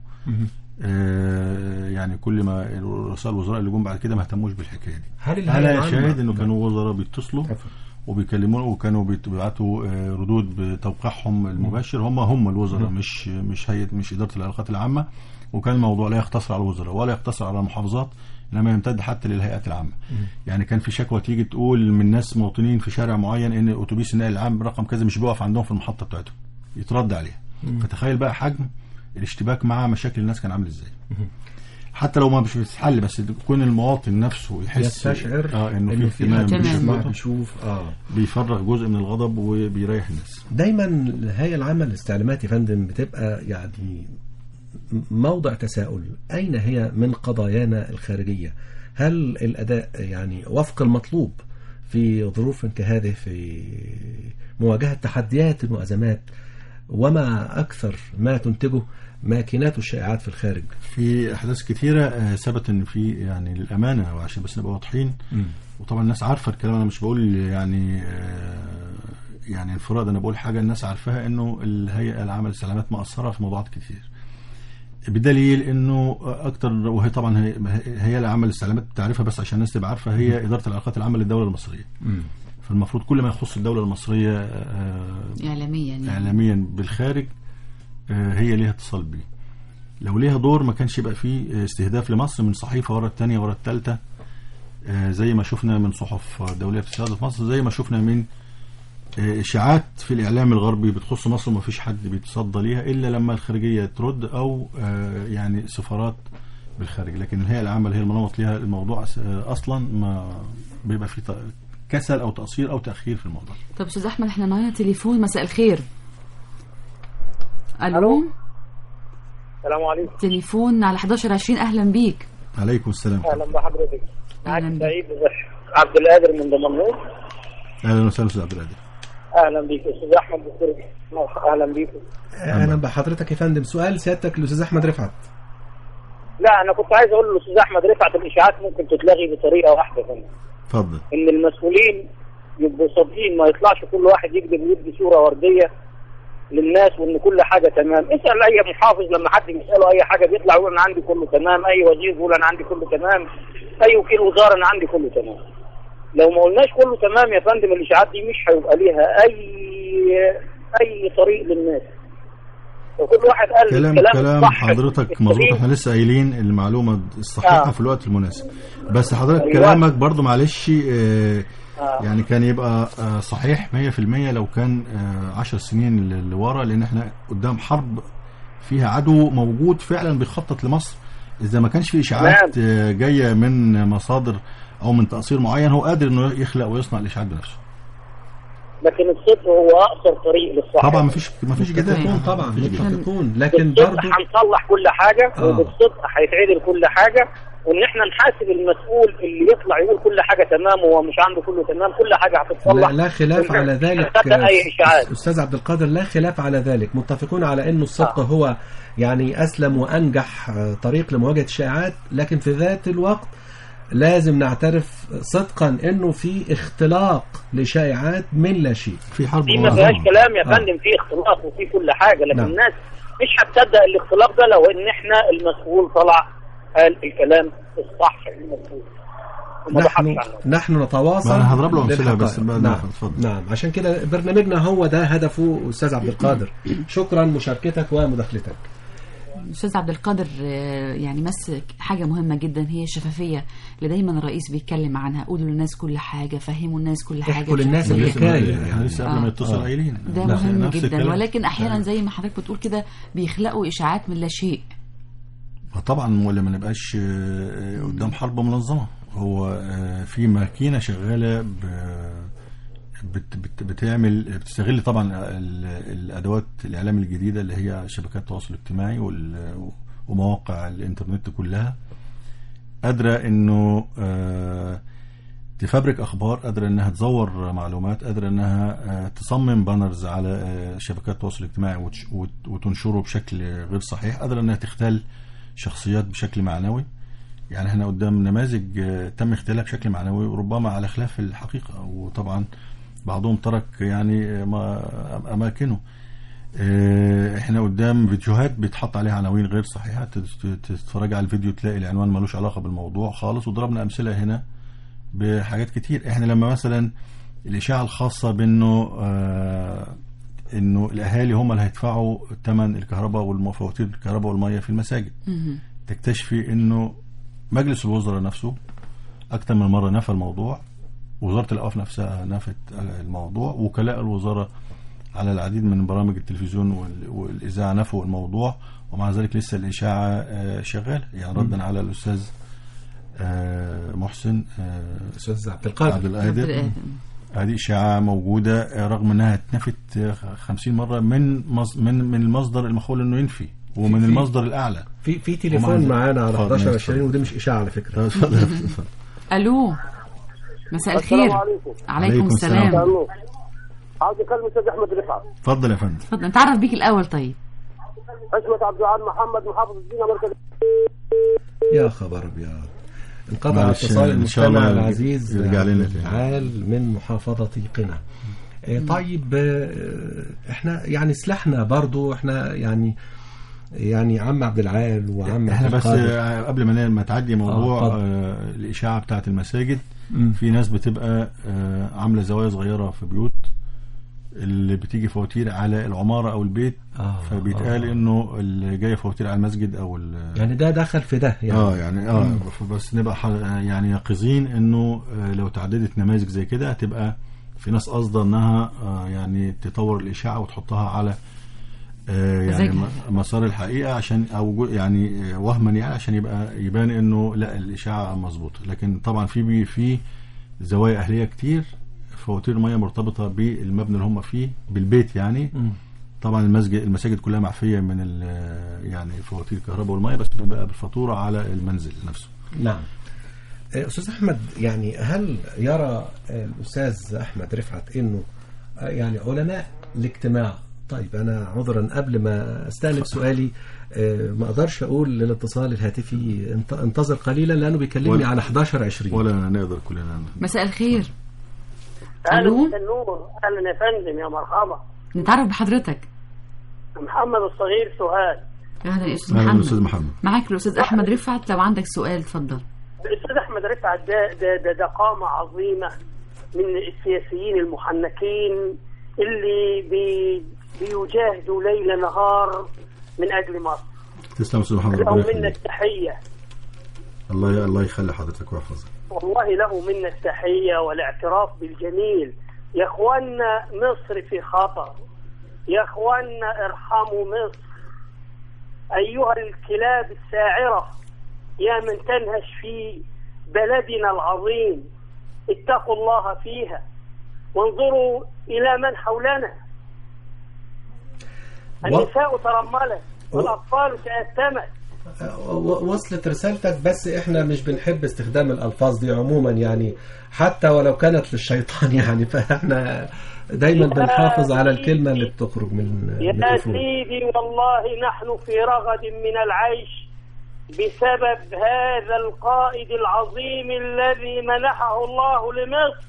آه، يعني كل ما رؤساء الوزراء اللي جم بعد كده ما اهتموش بالحكايه دي هل الهيئة انا العامة- شاهد انه كانوا وزراء بيتصلوا وبيكلمونا وكانوا بيبعتوا آه، ردود بتوقيعهم المباشر هم هم الوزراء مم. مش مش هيئه مش اداره العلاقات العامه وكان الموضوع لا يقتصر على الوزراء ولا يقتصر على المحافظات انما يمتد حتى للهيئات العامه يعني كان في شكوى تيجي تقول من ناس مواطنين في شارع معين ان اتوبيس النقل العام برقم كذا مش بيقف عندهم في المحطه بتاعتهم يترد عليها مم. فتخيل بقى حجم الاشتباك مع مشاكل الناس كان عامل ازاي حتى لو ما مش بتتحل بس يكون المواطن نفسه يحس يستشعر اه انه إنه في في اهتمام حد بيسمع بشغله، بيشوف اه بيفرغ جزء من الغضب وبيريح الناس دايما الهيئه العامه للاستعلامات يا فندم بتبقى يعني موضع تساؤل اين هي من قضايانا الخارجيه هل الاداء يعني وفق المطلوب في ظروف كهذه في مواجهه تحديات وازمات وما اكثر ما تنتجه ماكينات الشائعات في الخارج في احداث كتيره آه، ثبت ان في يعني للامانه وعشان بس نبقى واضحين وطبعا الناس عارفه الكلام انا مش بقول يعني آه، يعني انفراد انا بقول حاجه الناس عارفاها انه الهيئه العامه للسلامات مقصره في موضوعات كتير بدليل انه اكتر وهي طبعا هي هي العامه للسلامات تعرفها بس عشان الناس تبقى عارفه هي اداره العلاقات العامه للدوله المصريه فالمفروض كل ما يخص الدوله المصريه آه، اعلاميا يعني. اعلاميا بالخارج آه، هي ليها اتصال بيه لو ليها دور ما كانش يبقى فيه استهداف لمصر من صحيفه ورا الثانيه ورا الثالثه زي ما شفنا من صحف دوليه بتستهدف في مصر زي ما شفنا من آه، اشاعات في الاعلام الغربي بتخص مصر وما فيش حد بيتصدى ليها الا لما الخارجيه ترد او آه، يعني سفارات بالخارج لكن الهيئه العامه اللي هي المنوط ليها الموضوع أس- آه، اصلا ما بيبقى فيه ط- كسل او تقصير او تاخير في الموضوع طب استاذ احمد احنا معانا تليفون مساء الخير الو السلام عليكم تليفون على 11 20 اهلا بيك عليكم السلام اهلا بحضرتك معاك أهلاً بك. سعيد عبد القادر من دمنهور اهلا وسهلا استاذ عبد القادر اهلا بيك استاذ احمد دكتور اهلا بيكم اهلا بحضرتك يا فندم سؤال سيادتك للاستاذ احمد رفعت لا انا كنت عايز اقول للاستاذ احمد رفعت الاشاعات ممكن تتلغي بطريقه واحده فندم اتفضل ان المسؤولين يبقوا صادقين ما يطلعش كل واحد يكذب ويدي صوره ورديه للناس وان كل حاجه تمام اسال اي محافظ لما حد يساله اي حاجه بيطلع يقول انا عندي كله تمام اي وزير يقول انا عندي كله تمام اي وكيل وزاره انا عندي كله تمام لو ما قلناش كله تمام يا فندم الاشاعات دي مش هيبقى ليها اي اي طريق للناس وكل واحد قال كلام الكلام كلام الصح حضرتك السليم. مظبوط احنا لسه قايلين المعلومه الصحيحه آه. في الوقت المناسب بس حضرتك أيوة. كلامك برضو معلش آه، آه. يعني كان يبقى آه، صحيح 100% لو كان 10 سنين ل- لورا لان احنا قدام حرب فيها عدو موجود فعلا بيخطط لمصر اذا ما كانش في اشاعات آه، جايه من مصادر او من تقصير معين هو قادر انه يخلق ويصنع الاشاعات بنفسه لكن الصدق هو اقصر طريق للصح طبعا مفيش مفيش جدال متفقون طبعا مفيش جدال. متفقون لكن بالصدق برضو هنصلح كل حاجه آه. وبالصدق هيتعدل كل حاجه وان احنا نحاسب المسؤول اللي يطلع يقول كل حاجه تمام وهو مش عنده كله تمام كل حاجه هتتصلح لا, لا خلاف وإن على إحنا ذلك نصدق اي اشاعات استاذ عبد القادر لا خلاف على ذلك متفقون على انه الصدق هو يعني اسلم وانجح آه، طريق لمواجهه الشائعات لكن في ذات الوقت لازم نعترف صدقا انه في اختلاق لشائعات من لا شيء في حرب دي ما فيهاش كلام يا آه. فندم في اختلاق وفي كل حاجه لكن نعم. الناس مش هتصدق الاختلاق ده لو ان احنا المسؤول طلع قال الكلام الصح المسؤول وما ضحكش نحن عنه نحن نتواصل ما أنا هضرب له أمثلة للحقائق. بس بعد ما نعم. اتفضل. نعم عشان كده برنامجنا هو ده هدفه استاذ عبد القادر شكرا مشاركتك ومداخلتك استاذ عبد القادر آه، يعني مس حاجه مهمه جدا هي الشفافيه اللي دايما الرئيس بيتكلم عنها قولوا للناس كل حاجه فهموا الناس كل حاجه احكوا للناس بشكل- الحكايه احنا لسه قبل ما يتصل آه. قايلين ده نفس- مهم نفس جدا الكلام. ولكن احيانا زي ما حضرتك بتقول كده بيخلقوا اشاعات من لا شيء طبعا ولا ما نبقاش آه، قدام حرب منظمه هو آه، في ماكينه شغاله ب- بت بت بتعمل بتستغل طبعا ال- الادوات الاعلام الجديده اللي هي شبكات التواصل الاجتماعي وال- ومواقع الانترنت كلها قادره انه آه، تفبرك اخبار قادره انها تزور معلومات قادره انها آه، تصمم بانرز على آه، شبكات التواصل الاجتماعي وتش- وت- وتنشره بشكل غير صحيح قادره انها تختل شخصيات بشكل معنوي يعني احنا قدام نماذج آه، تم اختلالها بشكل معنوي وربما على خلاف الحقيقه وطبعا بعضهم ترك يعني آه، ما- اماكنه آه، احنا قدام فيديوهات بيتحط عليها عناوين غير صحيحه تت- تتفرج على الفيديو تلاقي العنوان ملوش علاقه بالموضوع خالص وضربنا امثله هنا بحاجات كتير احنا لما مثلا الاشاعه الخاصه بانه آه انه الاهالي هم اللي هيدفعوا ثمن الكهرباء والفواتير الكهرباء والميه في المساجد مهم. تكتشفي انه مجلس الوزراء نفسه اكثر من مره نفى الموضوع وزاره الاوقاف نفسها نفت الموضوع وكلاء الوزاره على العديد من برامج التلفزيون وال- والاذاعه نفوا الموضوع ومع ذلك لسه الاشاعه آه، شغاله يعني ردا على الاستاذ آه، محسن آه، استاذ عبد القادر عبد عبد القادر القادر. هذه إشاعة موجودة آه، رغم أنها اتنفت آه، 50 مرة من مص- من من المصدر المخول أنه ينفي ومن في- المصدر الأعلى في في ومع تليفون ذلك- معانا على اتفضل، 11 اتفضل. 20 ودي مش اشاعه على فكره اتفضل اتفضل. الو مساء السلام الخير عليكم. عليكم عليكم السلام. السلام النور. عاوز اكلم استاذ احمد رفعت اتفضل يا فندم اتفضل نتعرف بيك الاول طيب اسمه عبد العال محمد محافظ الدين مركز يا خبر ابيض انقطع معلش، اتصال إن شاء المستمع الله العزيز يرجع لنا عبد تاني. العال من محافظة قنا آه، طيب آه، احنا يعني سلاحنا برضو احنا يعني يعني عم عبد العال وعم احنا عبد بس القادر. آه، قبل ما ما تعدي موضوع اتفضل. آه الإشاعة بتاعة المساجد مم. في ناس بتبقى آه عاملة زوايا صغيرة في بيوت اللي بتيجي فواتير على العمارة أو البيت آه، فبيتقال آه. إنه اللي جاية فواتير على المسجد أو ال- يعني ده دخل في ده يعني اه يعني اه مم. بس نبقى ح- يعني يقظين انه آه، لو تعددت نماذج زي كده هتبقى في ناس قصده انها آه، يعني تطور الاشاعه وتحطها على آه، يعني مزاجها. م- مسار الحقيقه عشان او جو- يعني آه، وهما يعني عشان يبقى يبان انه لا الاشاعه مظبوطه لكن طبعا في بي في زوايا اهليه كتير فواتير الميه مرتبطه بالمبنى اللي هم فيه بالبيت يعني مم. طبعا المسجد المساجد كلها معفيه من ال- يعني فواتير الكهرباء والميه بس بقى بالفاتوره على المنزل نفسه نعم آه، أستاذ أحمد يعني هل يرى آه، الأستاذ أحمد رفعت أنه آه، يعني علماء الاجتماع طيب أنا عذرا قبل ما أستأنف سؤالي آه، ما أقدرش أقول للاتصال الهاتفي انت- انتظر قليلا لأنه بيكلمني ولا- على 11 20 ولا نقدر كلنا مساء الخير اهلا ألو؟ مساء النور اهلا يا فندم يا مرحبا نتعرف بحضرتك محمد الصغير سهاد اهلا يا استاذ اهلا محمد استاذ محمد معاك الاستاذ احمد رفعت لو عندك سؤال اتفضل الاستاذ احمد رفعت ده ده ده, ده قامه عظيمه من السياسيين المحنكين اللي بي بيجاهدوا ليل نهار من اجل مصر تسلم يا استاذ محمد له ربنا منا يخليك التحيه الله الله يخلي حضرتك ويحفظك والله له منا التحيه والاعتراف بالجميل يا اخوانا مصر في خطر يا اخوانا ارحموا مصر ايها الكلاب الساعره يا من تنهش في بلدنا العظيم اتقوا الله فيها وانظروا الى من حولنا النساء ترملت والاطفال تأتمت و- وصلت رسالتك بس احنا مش بنحب استخدام الالفاظ دي عموما يعني حتى ولو كانت للشيطان يعني فاحنا دايما بنحافظ على الكلمه اللي بتخرج من يا الميكروفون سيدي والله نحن في رغد من العيش بسبب هذا القائد العظيم الذي منحه الله لمصر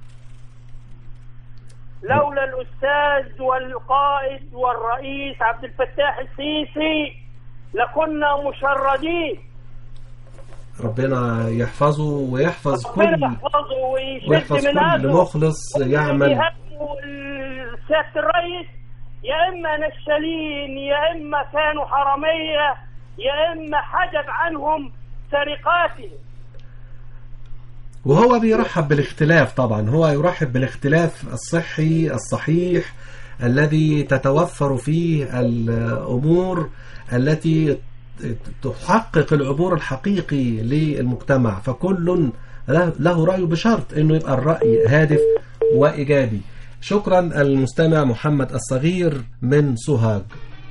لولا الأستاذ والقائد والرئيس عبد الفتاح السيسي لكنا مشردين ربنا يحفظه ويحفظ ربنا كل يحفظه ويشد ويحفظ من كل هذا مخلص يعمل بيهاجموا سيادة الرئيس يا إما نشالين يا إما كانوا حرامية يا إما حجب عنهم سرقاتهم وهو بيرحب بالاختلاف طبعا هو يرحب بالاختلاف الصحي الصحيح الذي تتوفر فيه الأمور التي تحقق العبور الحقيقي للمجتمع فكل له- له رأيه بشرط انه يبقى الرأي هادف وإيجابي شكرا المستمع محمد الصغير من سوهاج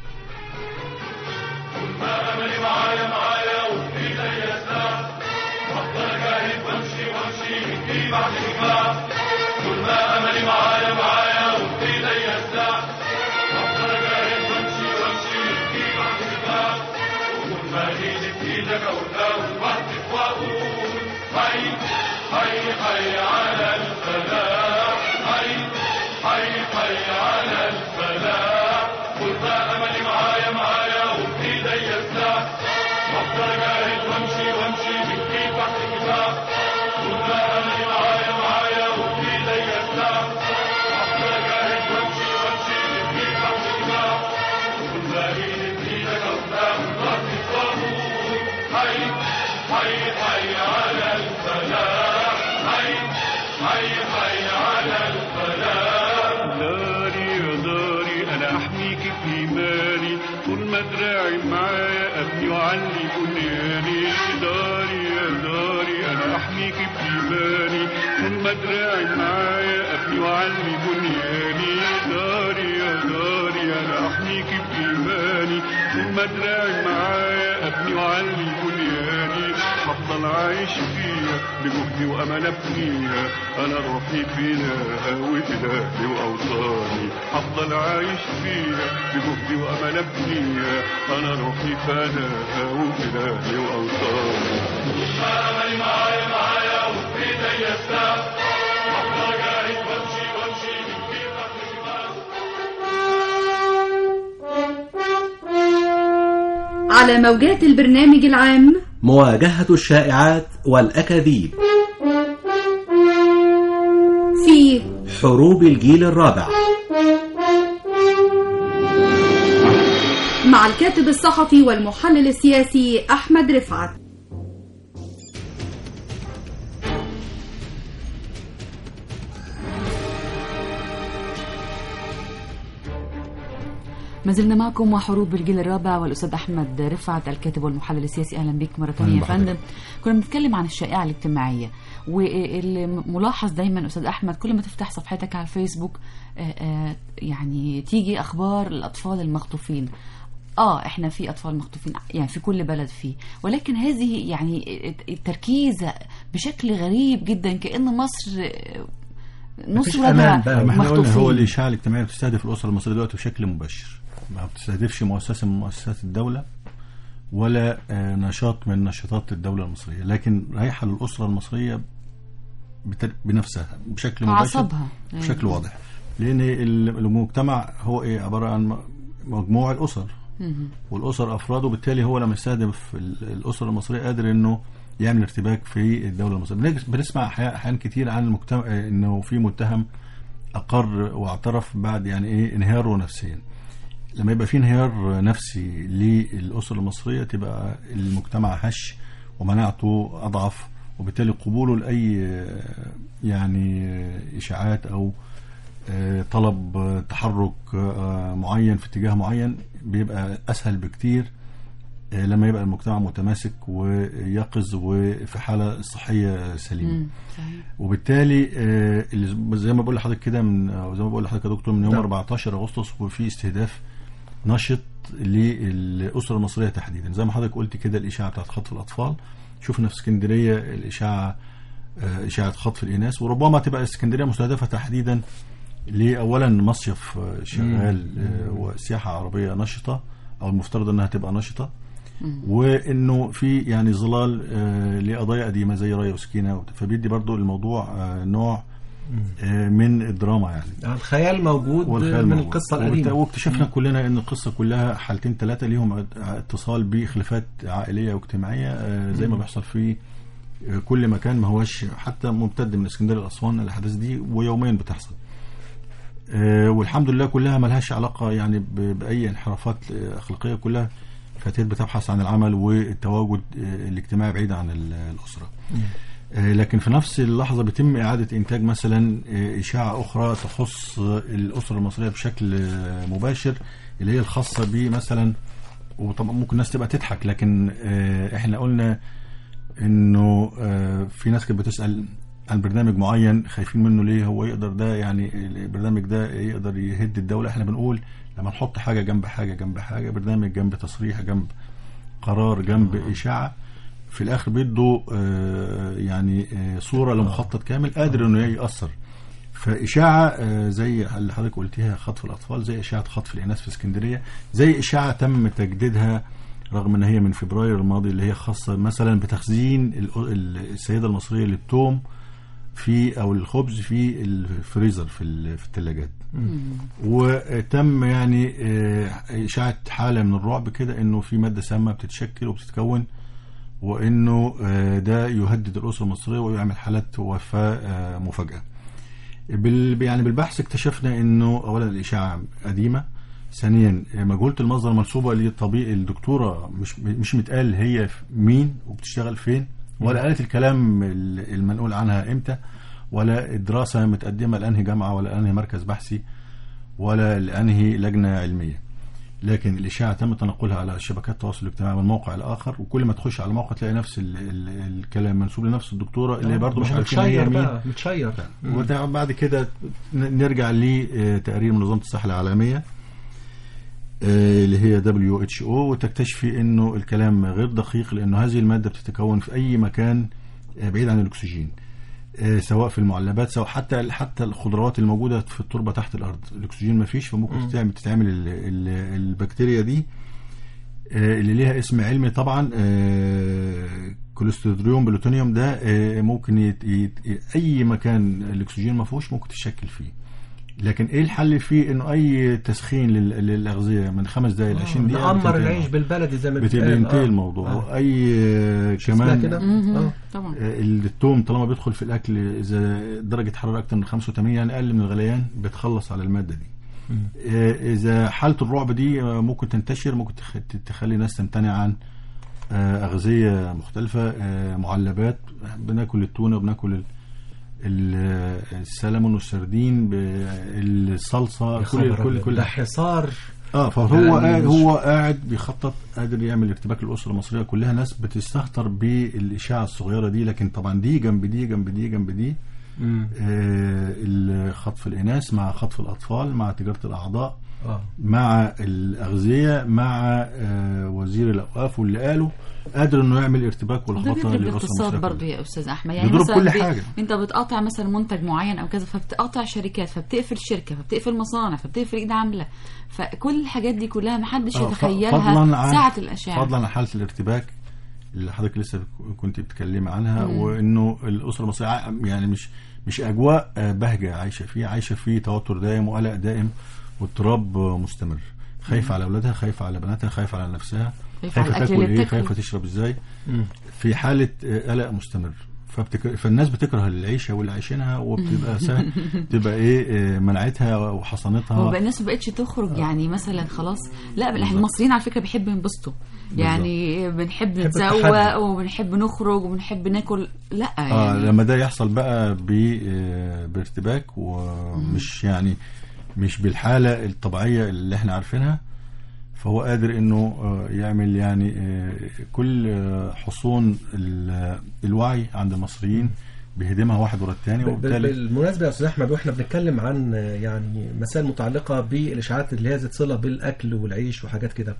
داري يا داري انا احميك في ايماني طول ما دراعي معايا ابني وعلي بنياني داري يا داري انا احميك في ايماني طول ما دراعي معايا ابني وعلي بنياني داري يا داري انا احميك في ايماني طول ما دراعي معايا ابني وعلي بنياني هفضل عايش فيها بجهدي وامل ابنيها انا روحي فيها وإلهي واوطاني هفضل عايش فيها بجهدي وامل ابنيها انا روحي فداها وإلهي واوطاني املي معايا معايا وفي ايديا الساعه افضل جاهد وامشي وامشي من كيفك على موجات البرنامج العام مواجهة الشائعات والأكاذيب في حروب الجيل الرابع مع الكاتب الصحفي والمحلل السياسي أحمد رفعت ما زلنا معكم وحروب الجيل الرابع والاستاذ احمد رفعت الكاتب والمحلل السياسي اهلا بك مره ثانيه أهلا يا فندم كنا بنتكلم عن الشائعه الاجتماعيه والملاحظ دايما استاذ احمد كل ما تفتح صفحتك على الفيسبوك آه، آه، يعني تيجي اخبار الاطفال المخطوفين اه احنا في اطفال مخطوفين يعني في كل بلد فيه ولكن هذه يعني التركيز بشكل غريب جدا كان مصر آه، نص مفيش امان ولادها بقى ما احنا قلنا هو مخطوفين الاشاعه الاجتماعيه بتستهدف الاسره المصريه دلوقتي بشكل مباشر ما بتستهدفش مؤسسه من مؤسسات الدوله ولا آه، نشاط من نشاطات الدوله المصريه لكن رايحه للاسره المصريه بتر- بنفسها بشكل مباشر أعصابها. بشكل واضح لان ال- المجتمع هو ايه عباره عن م- مجموع الاسر مهم. والاسر افراد وبالتالي هو لما يستهدف ال- الاسره المصريه قادر انه يعمل ارتباك في الدوله المصريه بنج- بنسمع أحيا- احيان كتير عن المجتمع آه، انه في متهم اقر واعترف بعد يعني ايه انهياره نفسيا لما يبقى في انهيار نفسي للاسره المصريه تبقى المجتمع هش ومناعته اضعف وبالتالي قبوله لاي آه، يعني آه، اشاعات او آه، طلب آه، تحرك آه، معين في اتجاه معين بيبقى اسهل بكتير آه، لما يبقى المجتمع متماسك ويقظ وفي حاله صحيه سليمه مم. صحيح. وبالتالي آه، اللي زي ما بقول لحضرتك كده من أو زي ما بقول لحضرتك يا دكتور من يوم نعم. 14 اغسطس وفي استهداف نشط للاسره المصريه تحديدا زي ما حضرتك قلت كده الاشاعه بتاعت خطف الاطفال شفنا في اسكندريه الاشاعه آه، اشاعه خطف الاناث وربما تبقى اسكندريه مستهدفه تحديدا لاولا مصيف آه، شغال آه، وسياحه عربيه نشطه او المفترض انها تبقى نشطه وانه في يعني ظلال آه، لقضايا قديمه زي رايه وسكينه وت- فبيدي برضو الموضوع آه، نوع آه، من الدراما يعني الخيال موجود والخيال من موجود. القصة وبت- القديمة واكتشفنا كلنا ان القصه كلها حالتين ثلاثه ليهم ات- اتصال بخلافات عائليه واجتماعيه آه، زي ما مم. بيحصل في آه، كل مكان ما هوش حتى ممتد من اسكندريه لاسوان الاحداث دي ويوميا بتحصل آه، والحمد لله كلها ملهاش علاقه يعني ب- باي انحرافات آه، اخلاقيه كلها فتيات بتبحث عن العمل والتواجد آه، الاجتماعي بعيد عن ال- الاسره آه، لكن في نفس اللحظة بيتم إعادة إنتاج مثلا آه، إشاعة أخرى تخص آه، الأسرة المصرية بشكل آه، مباشر اللي هي الخاصة بمثلا وطبعا ممكن الناس تبقى تضحك لكن آه، إحنا قلنا إنه آه، في ناس كانت بتسأل عن برنامج معين خايفين منه ليه هو يقدر ده يعني البرنامج ده يقدر يهد الدولة إحنا بنقول لما نحط حاجة جنب حاجة جنب حاجة برنامج جنب تصريح جنب قرار جنب إشاعة في الاخر بيدوا آه، يعني آه، صوره لمخطط كامل قادر انه ياثر فاشاعه آه، زي اللي حضرتك قلتيها خطف الاطفال زي اشاعه خطف الاناث في اسكندريه زي اشاعه تم تجديدها رغم ان هي من فبراير الماضي اللي هي خاصه مثلا بتخزين ال- ال- السيده المصريه للثوم في او الخبز في الفريزر في ال- في الثلاجات وتم يعني آه، اشاعه حاله من الرعب كده انه في ماده سامه بتتشكل وبتتكون وانه آه، ده يهدد الاسره المصريه ويعمل حالات وفاه آه، مفاجاه. بال يعني بالبحث اكتشفنا انه اولا الاشاعه قديمه ثانيا آه، مجهوله المصدر منسوبه لطبيب الدكتوره مش مش متقال هي مين وبتشتغل فين ولا قالت الكلام ال- المنقول عنها امتى ولا الدراسه متقدمه لانهي جامعه ولا انهي مركز بحثي ولا لانهي لجنه علميه. لكن الاشاعه تم تنقلها على شبكات التواصل الاجتماعي من موقع لاخر وكل ما تخش على موقع تلاقي نفس ال ال الكلام منسوب لنفس الدكتوره اللي آه، برضه مش ما هو عارفين هي متشير مين بقى، متشير مم. وده بعد كده ن- نرجع لتقرير منظمه الصحه العالميه آه، اللي هي WHO وتكتشفي انه الكلام غير دقيق لانه هذه الماده بتتكون في اي مكان آه، بعيد عن الاكسجين آه، سواء في المعلبات سواء حتى حتى الخضروات الموجوده في التربه تحت الارض الاكسجين ما فيش فممكن مم. تتعمل تتعمل ال- ال- البكتيريا دي آه، اللي ليها اسم علمي طبعا آه، كوليسترول بلوتونيوم ده آه، ممكن يت... يت... اي مكان الاكسجين ما فيهوش ممكن تشكل فيه لكن ايه الحل فيه انه اي تسخين لل... للاغذيه من خمس دقائق ل 20 دقيقه نعمر بتنتهي العيش بالبلدي زي ما بت- بيتقال. بينتهي آه. الموضوع آه. اي آه، اسمها كمان كده؟ مهم. آه. طبعا آه، الثوم طالما بيدخل في الاكل اذا درجه حراره اكتر من 85 يعني اقل من الغليان بتخلص على الماده دي آه، اذا حاله الرعب دي آه، ممكن تنتشر ممكن تخ- تخلي الناس تمتنع عن آه، اغذيه مختلفه آه، معلبات بناكل التونه وبناكل ال- ال- السلمون والسردين بالصلصه يا كل خبر كل أبيض. كل ده حصار اه فهو يعني قاعد مش- هو قاعد بيخطط قادر يعمل ارتباك الاسره المصريه كلها ناس بتستهتر بالاشاعه الصغيره دي لكن طبعا دي جنب دي جنب دي جنب دي مم. آه خطف الاناث مع خطف الاطفال مع تجاره الاعضاء آه. مع الاغذيه مع آه وزير الاوقاف واللي قاله قادر انه يعمل ارتباك ده ولخبطه بيضرب للاسره الاقتصاد المصريه برضه كلها. يا استاذ احمد يعني بيضرب مثلا كل بي- حاجة. انت بتقاطع مثلا منتج معين او كذا فبتقاطع شركات فبتقفل شركه فبتقفل مصانع فبتقفل ايد عامله فكل الحاجات دي كلها ما حدش آه، ف- يتخيلها فضلا عن ساعه الاشاعه فضلا عن حاله الارتباك اللي حضرتك لسه كنت بتتكلمي عنها مم. وانه الاسره المصريه ع- يعني مش مش اجواء آه، بهجه عايشه فيه عايشه فيه توتر دائم وقلق دائم واضطراب آه، مستمر خايفه على اولادها خايفه على بناتها خايفه على نفسها خايفة على خايفه الأكل تاكل اللي ايه بتاكله. خايفه تشرب ازاي مم. في حاله آه، قلق مستمر فبتك... فالناس بتكره العيشه واللي عايشينها وبتبقى سهل تبقى ايه آه، مناعتها وحصانتها هو بقى الناس ما بقتش تخرج يعني مثلا خلاص لا بل احنا المصريين على فكره بيحبوا ينبسطوا يعني بنحب نتزوق التحدي. وبنحب نخرج وبنحب ناكل لا اه يعني لما ده يحصل بقى ب- آه، بارتباك ومش يعني مش بالحاله الطبيعيه اللي احنا عارفينها فهو قادر انه آه، يعمل يعني آه، كل آه، حصون ال- الوعي عند المصريين بيهدمها واحد ورا الثاني ب- ب- وبالتالي بالمناسبة يا أستاذ أحمد وإحنا بنتكلم عن آه، يعني مسائل متعلقة بالإشاعات اللي هي ذات صلة بالأكل والعيش وحاجات كده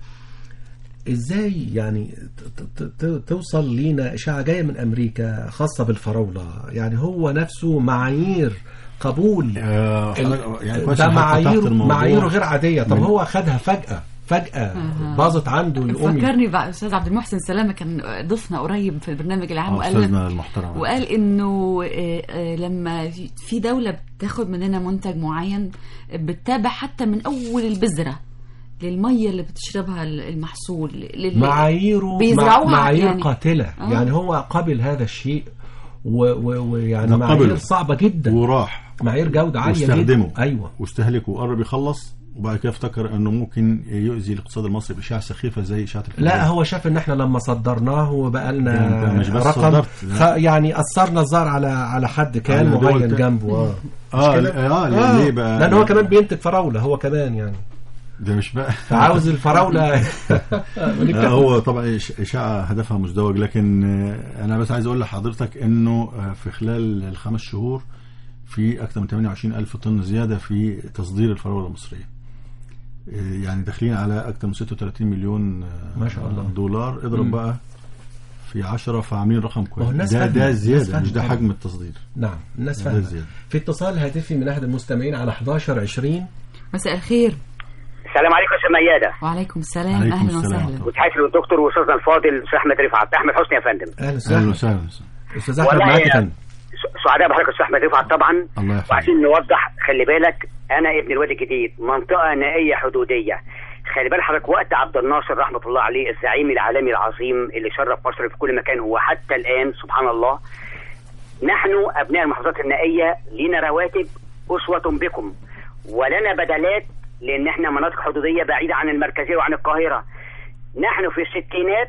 إزاي يعني ت- ت- ت- توصل لينا إشاعة جاية من أمريكا خاصة بالفراولة يعني هو نفسه معايير قبول آه، ال- حضرتك- يعني كويس ده إن حضرتك فتحت معايير الموضوع. معاييره غير عادية طب من- هو خدها فجأة فجأة أها. باظت عنده الأمي فكرني بقى استاذ عبد المحسن سلامه كان ضيفنا قريب في البرنامج العام آه، وقال استاذنا المحترم وقال انه آه، آه، لما في دوله بتاخد مننا منتج معين بتتابع حتى من اول البذره للميه اللي بتشربها المحصول لل- معاييره بيزرعوها مع- معايير يعني. قاتلة آه. يعني هو قبل هذا الشيء و- و- ويعني ده معايير قبله. صعبة جدا وراح معايير جودة عالية واستخدمه جدا أيوة واستهلكه وقرب يخلص وبعد كده افتكر انه ممكن يؤذي الاقتصاد المصري باشاعه سخيفه زي اشاعه الفيديو. لا هو شاف ان احنا لما صدرناه وبقى ده لنا أنت مش بس رقم صدرت، خ... لا. يعني اثرنا الزار على على حد كان على دول معين تا- جنبه اه آه، مش كده؟ آه، ليه- ليه بقى؟ لان هو كمان بينتج فراوله هو كمان يعني ده مش بقى فعاوز الفراوله لا، هو طبعا إش- اشاعه هدفها مزدوج لكن آه، انا بس عايز اقول لحضرتك انه آه، في خلال الخمس شهور في اكثر من 28 الف طن زياده في تصدير الفراوله المصريه آه، يعني داخلين على اكثر من 36 مليون آه، ما شاء الله. دولار اضرب مم. بقى في 10 فعاملين رقم ما هو كويس الناس ده فاهمة، ده الناس زياده فاهمة مش ده طبعا. حجم التصدير نعم الناس ده فاهمه زياده في اتصال هاتفي من احد المستمعين على 11 20 مساء الخير السلام عليكم يا استاذ مياده وعليكم السلام عليكم اهلا السلام. وسهلا وتحياتي للدكتور واستاذنا الفاضل استاذ احمد رفعت احمد حسني يا فندم اهلا اهلا وسهلا وسهلا استاذ احمد والله معاك يا- يا فندم س- سعداء بحضرتك يا استاذ احمد رفعت طبعا الله يحفظك وعايزين نوضح خلي بالك انا ابن الوادي الجديد منطقه نائيه حدوديه خلي بال حضرتك وقت عبد الناصر رحمه الله عليه الزعيم العالمي العظيم اللي شرف مصر في كل مكان وحتى الان سبحان الله نحن ابناء المحافظات النائيه لنا رواتب اسوه بكم ولنا بدلات لان احنا مناطق حدوديه بعيده عن المركزيه وعن القاهره نحن في الستينات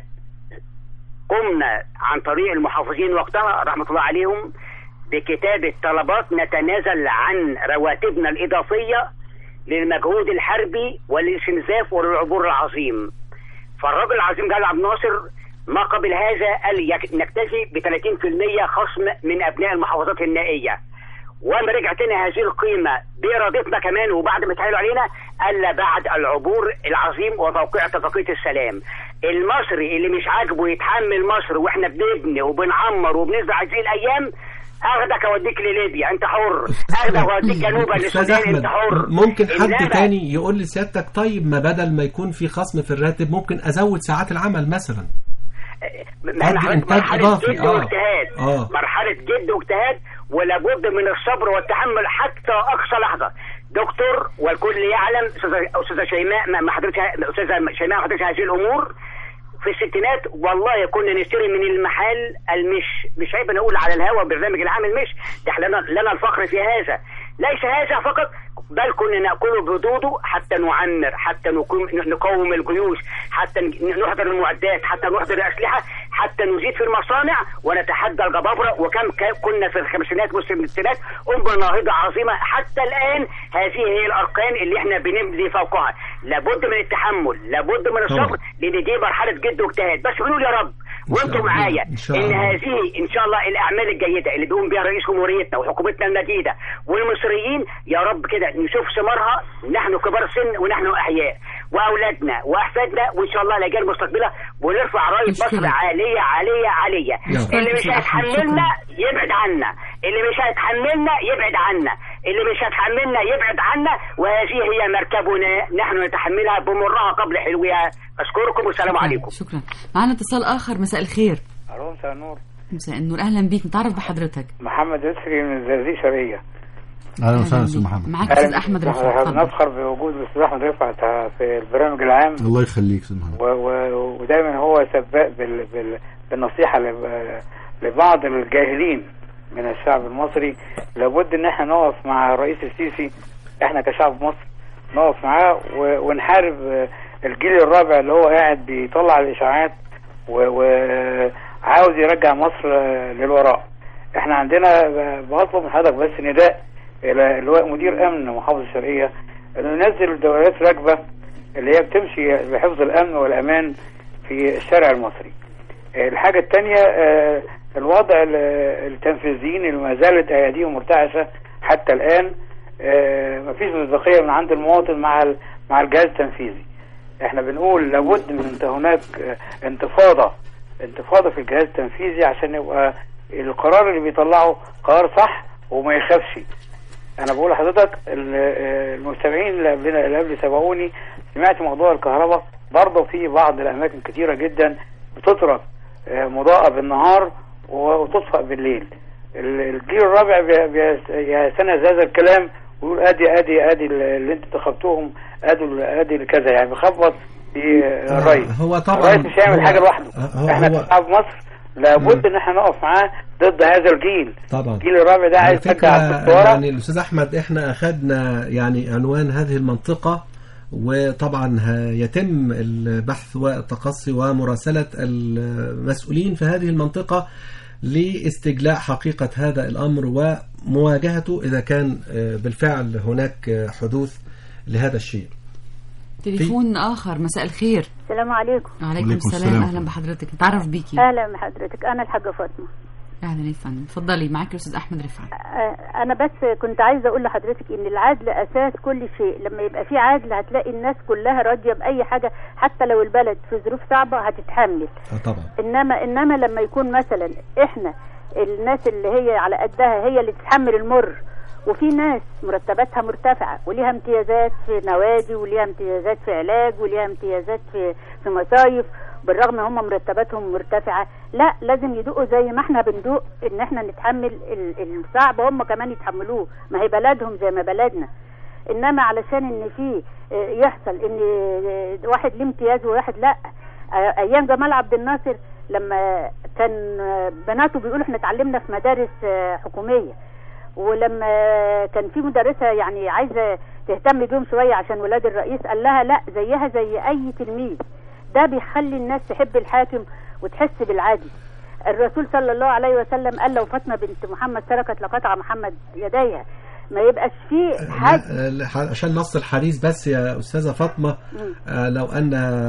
قمنا عن طريق المحافظين وقتها رحمه الله عليهم بكتابه طلبات نتنازل عن رواتبنا الاضافيه للمجهود الحربي والاستنزاف والعبور العظيم فالراجل العظيم جلال عبد الناصر ما قبل هذا قال يك- نكتفي ب 30% خصم من ابناء المحافظات النائيه واما رجعت لنا هذه القيمه بارادتنا كمان وبعد ما اتحايلوا علينا الا بعد العبور العظيم وتوقيع اتفاقيه السلام المصري اللي مش عاجبه يتحمل مصر واحنا بنبني وبنعمر وبنزرع هذه الايام اخدك اوديك لليبيا انت حر اخدك اوديك جنوبا استاذ للسودان احمد انت حر ممكن حد إنما تاني يقول لسيادتك طيب ما بدل ما يكون في خصم في الراتب ممكن ازود ساعات العمل مثلا ما احنا أدي حضرتك إنتاج مرحلة إضافي، جد آه. واجتهاد آه. مرحلة جد واجتهاد ولابد من الصبر والتحمل حتى أقصى لحظة دكتور والكل يعلم أستاذة أستاذة شيماء ما- ما حضرتها أستاذة شيماء ما حضرتها هذه الأمور في الستينات والله كنا نشتري من المحل المش مش عيب نقول على الهوا برنامج العام المش ده احنا لنا لنا الفخر في هذا ليس هذا فقط بل كنا ناكله بدوده حتى نعمر حتى نقوم نقوم الجيوش حتى ن- نحضر المعدات حتى نحضر الاسلحه حتى نزيد في المصانع ونتحدى الجبابره وكم ك- كنا في الخمسينات والستينات قمنا ناهضه عظيمه حتى الان هذه هي الارقام اللي احنا بنمضي فوقها لابد من التحمل لابد من الصبر لان دي مرحله جد واجتهاد بس بنقول يا رب وانتم معايا إن شاء ان الله. هذه ان شاء الله الاعمال الجيده اللي بيقوم بها رئيس جمهوريتنا وحكومتنا المجيده والمصريين يا رب كده نشوف ثمارها نحن كبار السن ونحن احياء واولادنا واحفادنا وان شاء الله الاجيال المستقبله ونرفع رايه مصر عاليه عاليه عاليه يا رب. اللي مش هيتحملنا يبعد عنا اللي مش هيتحملنا يبعد عنا اللي مش هيتحملنا يبعد عنا وهذه هي مركبنا نحن نتحملها بمرها قبل حلوها اشكركم والسلام عليكم شكرا معنا اتصال اخر مساء الخير الو مساء النور مساء النور اهلا بيك نتعرف بحضرتك محمد يسري من الزقازيق شرقية اهلا وسهلا استاذ محمد معاك استاذ احمد رفعت اتفضل نفخر بوجود الاستاذ احمد رفعت في البرنامج العام الله يخليك استاذ محمد و... و... ودايما هو سباق بال... بال... بالنصيحة لب... لبعض الجاهلين من الشعب المصري لابد ان احنا نقف مع الرئيس السيسي احنا كشعب مصر نقف معاه و... ونحارب الجيل الرابع اللي هو قاعد بيطلع الاشاعات وعاوز يرجع مصر للوراء احنا عندنا بطلب من حضرتك بس نداء الى اللواء مدير امن محافظه الشرقيه انه ينزل دوريات راكبه اللي هي بتمشي بحفظ الامن والامان في الشارع المصري الحاجه الثانيه الوضع التنفيذيين اللي ما زالت اياديهم مرتعشه حتى الان مفيش مصداقيه من عند المواطن مع مع الجهاز التنفيذي احنا بنقول لابد من انت هناك انتفاضه انتفاضه في الجهاز التنفيذي عشان يبقى القرار اللي بيطلعه قرار صح وما يخافش انا بقول لحضرتك المستمعين اللي قبلنا اللي قبل سبقوني سمعت موضوع الكهرباء برضه في بعض الاماكن كتيره جدا بتترك مضاءه بالنهار وتطفأ بالليل الجيل الرابع يستنز هذا الكلام ويقول ادي ادي ادي اللي انتوا انتخبتوهم ادي ادي كذا يعني بيخبط في الرئيس هو طبعا الرئيس مش هيعمل هو- حاجه لوحده هو- احنا هو- كشعب مصر لابد ان احنا نقف معاه ضد هذا الجيل طبعا الجيل الرابع ده على عايز فكرة يرجع الدكتوراه يعني الأستاذ أحمد إحنا أخذنا يعني عنوان هذه المنطقة وطبعا ه- يتم البحث والتقصي ومراسلة المسؤولين في هذه المنطقة لاستجلاء حقيقة هذا الأمر ومواجهته إذا كان آه، بالفعل هناك آه، حدوث لهذا الشيء تليفون اخر مساء الخير السلام عليكم وعليكم وعليكم السلام السلام. اهلا بحضرتك نتعرف بيكي اهلا بحضرتك انا الحاجه فاطمه اهلا يا فندم اتفضلي معاك الاستاذ احمد رفعت آه، انا بس كنت عايزه اقول لحضرتك ان العدل اساس كل شيء لما يبقى في عدل هتلاقي الناس كلها راضيه باي حاجه حتى لو البلد في ظروف صعبه هتتحمل آه طبعا انما انما لما يكون مثلا احنا الناس اللي هي على قدها هي اللي تتحمل المر وفي ناس مرتباتها مرتفعه وليها امتيازات في نوادي وليها امتيازات في علاج وليها امتيازات في في مصايف بالرغم هم مرتباتهم مرتفعه لا لازم يدوقوا زي ما احنا بندوق ان احنا نتحمل ال- الصعب هم كمان يتحملوه ما هي بلدهم زي ما بلدنا انما علشان ان في آه، يحصل ان آه، واحد ليه امتياز وواحد لا آه، ايام جمال عبد الناصر لما كان آه، بناته بيقولوا احنا اتعلمنا في مدارس آه، حكوميه ولما كان في مدرسه يعني عايزه تهتم بيهم شويه عشان ولاد الرئيس قال لها لا زيها زي اي تلميذ ده بيخلي الناس تحب الحاكم وتحس بالعدل الرسول صلى الله عليه وسلم قال لو فاطمه بنت محمد سرقت لقطع محمد يديها ما يبقاش فيه حد لا، آه، عشان نص الحديث بس يا أستاذة فاطمة مم. آه، لو أن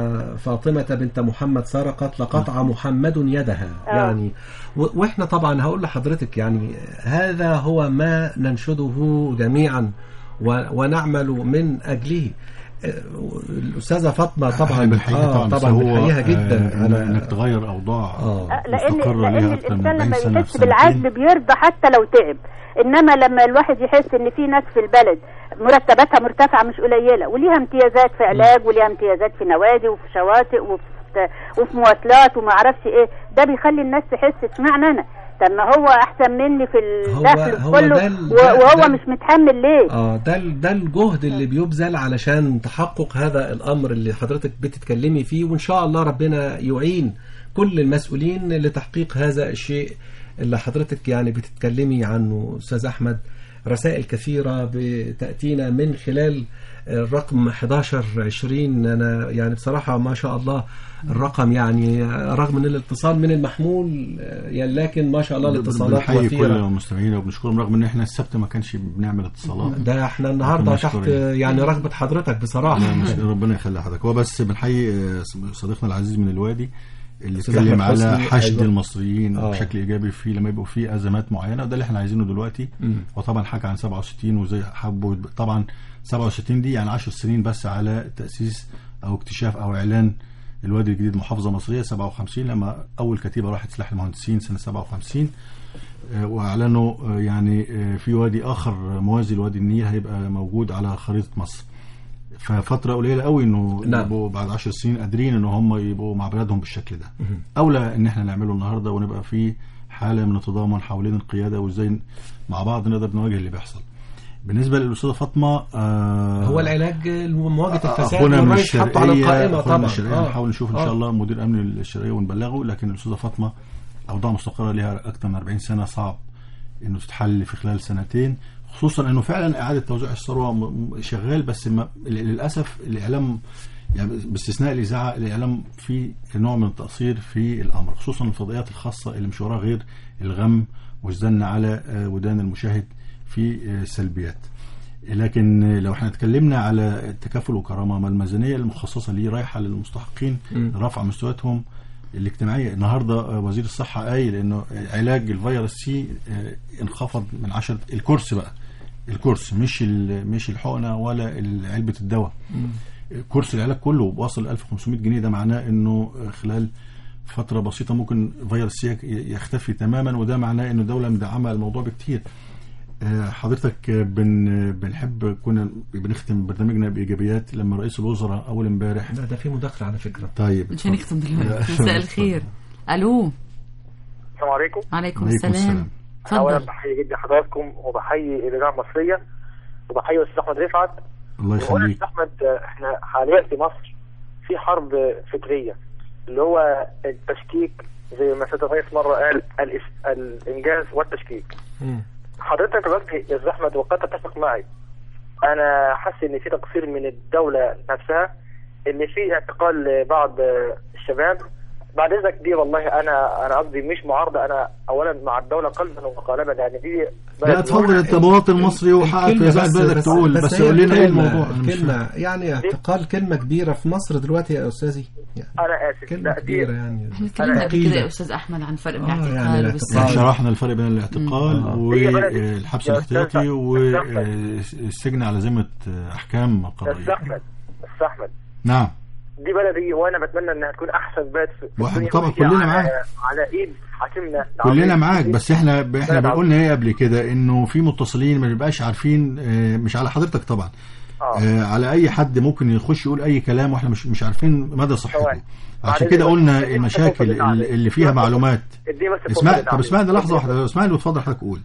فاطمة بنت محمد سرقت لقطع محمد يدها آه. يعني و- وإحنا طبعا هقول لحضرتك يعني هذا هو ما ننشده جميعا و- ونعمل من أجله آه، الأستاذة فاطمة طبعا بنحييها طبعا بس طبعا هو بنحييها جدا آه، على انك تغير اوضاع آه، لان مستقرة لان ليها أكتر من الانسان 40 لما سنة يحس في بالعدل بيرضى حتى لو تعب انما لما الواحد يحس ان في ناس في البلد مرتباتها مرتفعه مش قليله وليها امتيازات في علاج وليها امتيازات في نوادي وفي شواطئ وفي وفي مواصلات وما اعرفش ايه ده بيخلي الناس تحس اشمعنى انا طب ما هو احسن مني في الدخل هو كله ده ال- و- ده- وهو ده- مش متحمل ليه اه ده ال- ده الجهد اللي بيبذل علشان تحقق هذا الامر اللي حضرتك بتتكلمي فيه وان شاء الله ربنا يعين كل المسؤولين لتحقيق هذا الشيء اللي حضرتك يعني بتتكلمي عنه استاذ احمد رسائل كثيرة بتأتينا من خلال الرقم 1120 أنا يعني بصراحة ما شاء الله الرقم يعني رغم ان الاتصال من المحمول يعني لكن ما شاء الله الاتصالات بنحيي كل وفيرة المستمعين وبنشكرهم رغم ان احنا السبت ما كانش بنعمل اتصالات ده احنا النهارده ربنا تحت يشكرك. يعني رغبة حضرتك بصراحة لا، مش- ربنا يخلي حضرتك هو بس بنحيي آه، صديقنا العزيز من الوادي اللي أستاذ اتكلم أحمد على حسني، حشد أيوة. المصريين آه. بشكل ايجابي في لما يبقوا في ازمات معينه وده اللي احنا عايزينه دلوقتي مم. وطبعا حكى عن 67 وزي حبوا يب- طبعا 67 دي يعني 10 سنين بس على تاسيس او اكتشاف او اعلان الوادي الجديد محافظه مصريه 57 لما اول كتيبه راحت سلاح المهندسين سنه 57 آه، واعلنوا آه، يعني آه، في وادي اخر موازي لوادي النيل هيبقى موجود على خريطه مصر ففتره قليله قوي انه نعم. يبقوا بعد 10 سنين قادرين ان هم يبقوا مع بلادهم بالشكل ده اولى ان احنا نعمله النهارده ونبقى في حاله من التضامن حوالين القياده وازاي مع بعض نقدر نواجه اللي بيحصل بالنسبه للاستاذه فاطمه آه هو العلاج مواجهة الفساد اخونا من والرئيس حطه على الشرقيه القائمة اخونا من طبعا الشرقيه آه. نحاول نشوف ان آه. شاء الله مدير امن الشرقيه ونبلغه لكن الاستاذه فاطمه اوضاع مستقره لها اكثر من 40 سنه صعب انه تتحل في خلال سنتين خصوصا انه فعلا اعاده توزيع الثروه م- م- شغال بس ما للاسف الاعلام يعني باستثناء الاذاعه الاعلام في نوع من التقصير في الامر خصوصا الفضائيات الخاصه اللي مش وراها غير الغم والزن على آه، ودان المشاهد في آه، السلبيات لكن لو احنا اتكلمنا على التكافل وكرامه ما الميزانيه المخصصه ليه رايحه للمستحقين مم. لرفع مستوياتهم الاجتماعيه النهارده آه، وزير الصحه قايل انه علاج الفيروس سي آه، انخفض من 10 الكورس بقى الكورس مش ال- مش الحقنه ولا علبه الدواء كورس العلاج كله واصل 1500 جنيه ده معناه انه خلال فتره بسيطه ممكن فيروس سي يختفي تماما وده معناه انه الدوله مدعمه الموضوع بكتير آه، حضرتك آه، بن بنحب كنا بنختم برنامجنا بايجابيات لما رئيس الوزراء اول امبارح لا ده في مداخلة على فكرة طيب مش هنختم لا، دلوقتي مساء الخير الو السلام عليكم عليكم عليكم السلام السلام. اولا اتفضل بحيي جدا حضراتكم وبحيي الاذاعه المصريه وبحيي الاستاذ احمد رفعت الله وأقول يخليك يا احمد آه، احنا حاليا في مصر في حرب فكريه اللي هو التشكيك زي ما سياده الرئيس مره قال الإس- الانجاز والتشكيك حضرتك دلوقتي يا استاذ احمد وقد تتفق معي انا حاسس ان في تقصير من الدوله نفسها ان في اعتقال لبعض آه، الشباب بعد اذنك دي والله انا انا قصدي مش معارضه انا اولا مع الدوله قلبا وقالبا يعني دي لا اتفضل انت مواطن مصري وحقك في الكلمة اذاعه بس- بلدك بس- تقول بس بس هي قول لنا ايه الكلمة- الموضوع أنا مش الكلمة فاهم. يعني اعتقال كلمة كبيرة في مصر دلوقتي يا أستاذي يعني انا اسف كلمة لا دي كبيرة يعني احنا اتكلمنا قبل أكيد. كده يا استاذ احمد عن فرق بين آه، يعني الاعتقال الاعتقال. والسجن شرحنا الفرق بين الاعتقال هي بلدي. والحبس يا الاحتياطي أستاذ- والسجن على ذمه احكام يا استاذ قضائيه احمد استاذ احمد نعم دي بلدي وانا بتمنى انها تكون احسن بلد في واحد الدنيا طبعا وهي كلنا على- معاك. على ايد حاكمنا كلنا العظيم. معاك بس احنا احنا بلد عظيم. قلنا ايه قبل كده انه في متصلين ما بيبقاش عارفين اه، مش على حضرتك طبعا آه. اه، على اي حد ممكن يخش يقول اي كلام واحنا مش مش عارفين مدى صحته ثواني. عشان بعد كده إذنك، قلنا اديني المشاكل فرصة اللي اللي فيها اديني فرصة. معلومات اديني بس فرصة اسمع طب للتعليق. اسمعني لحظه واحده اسمعني واتفضل حضرتك قول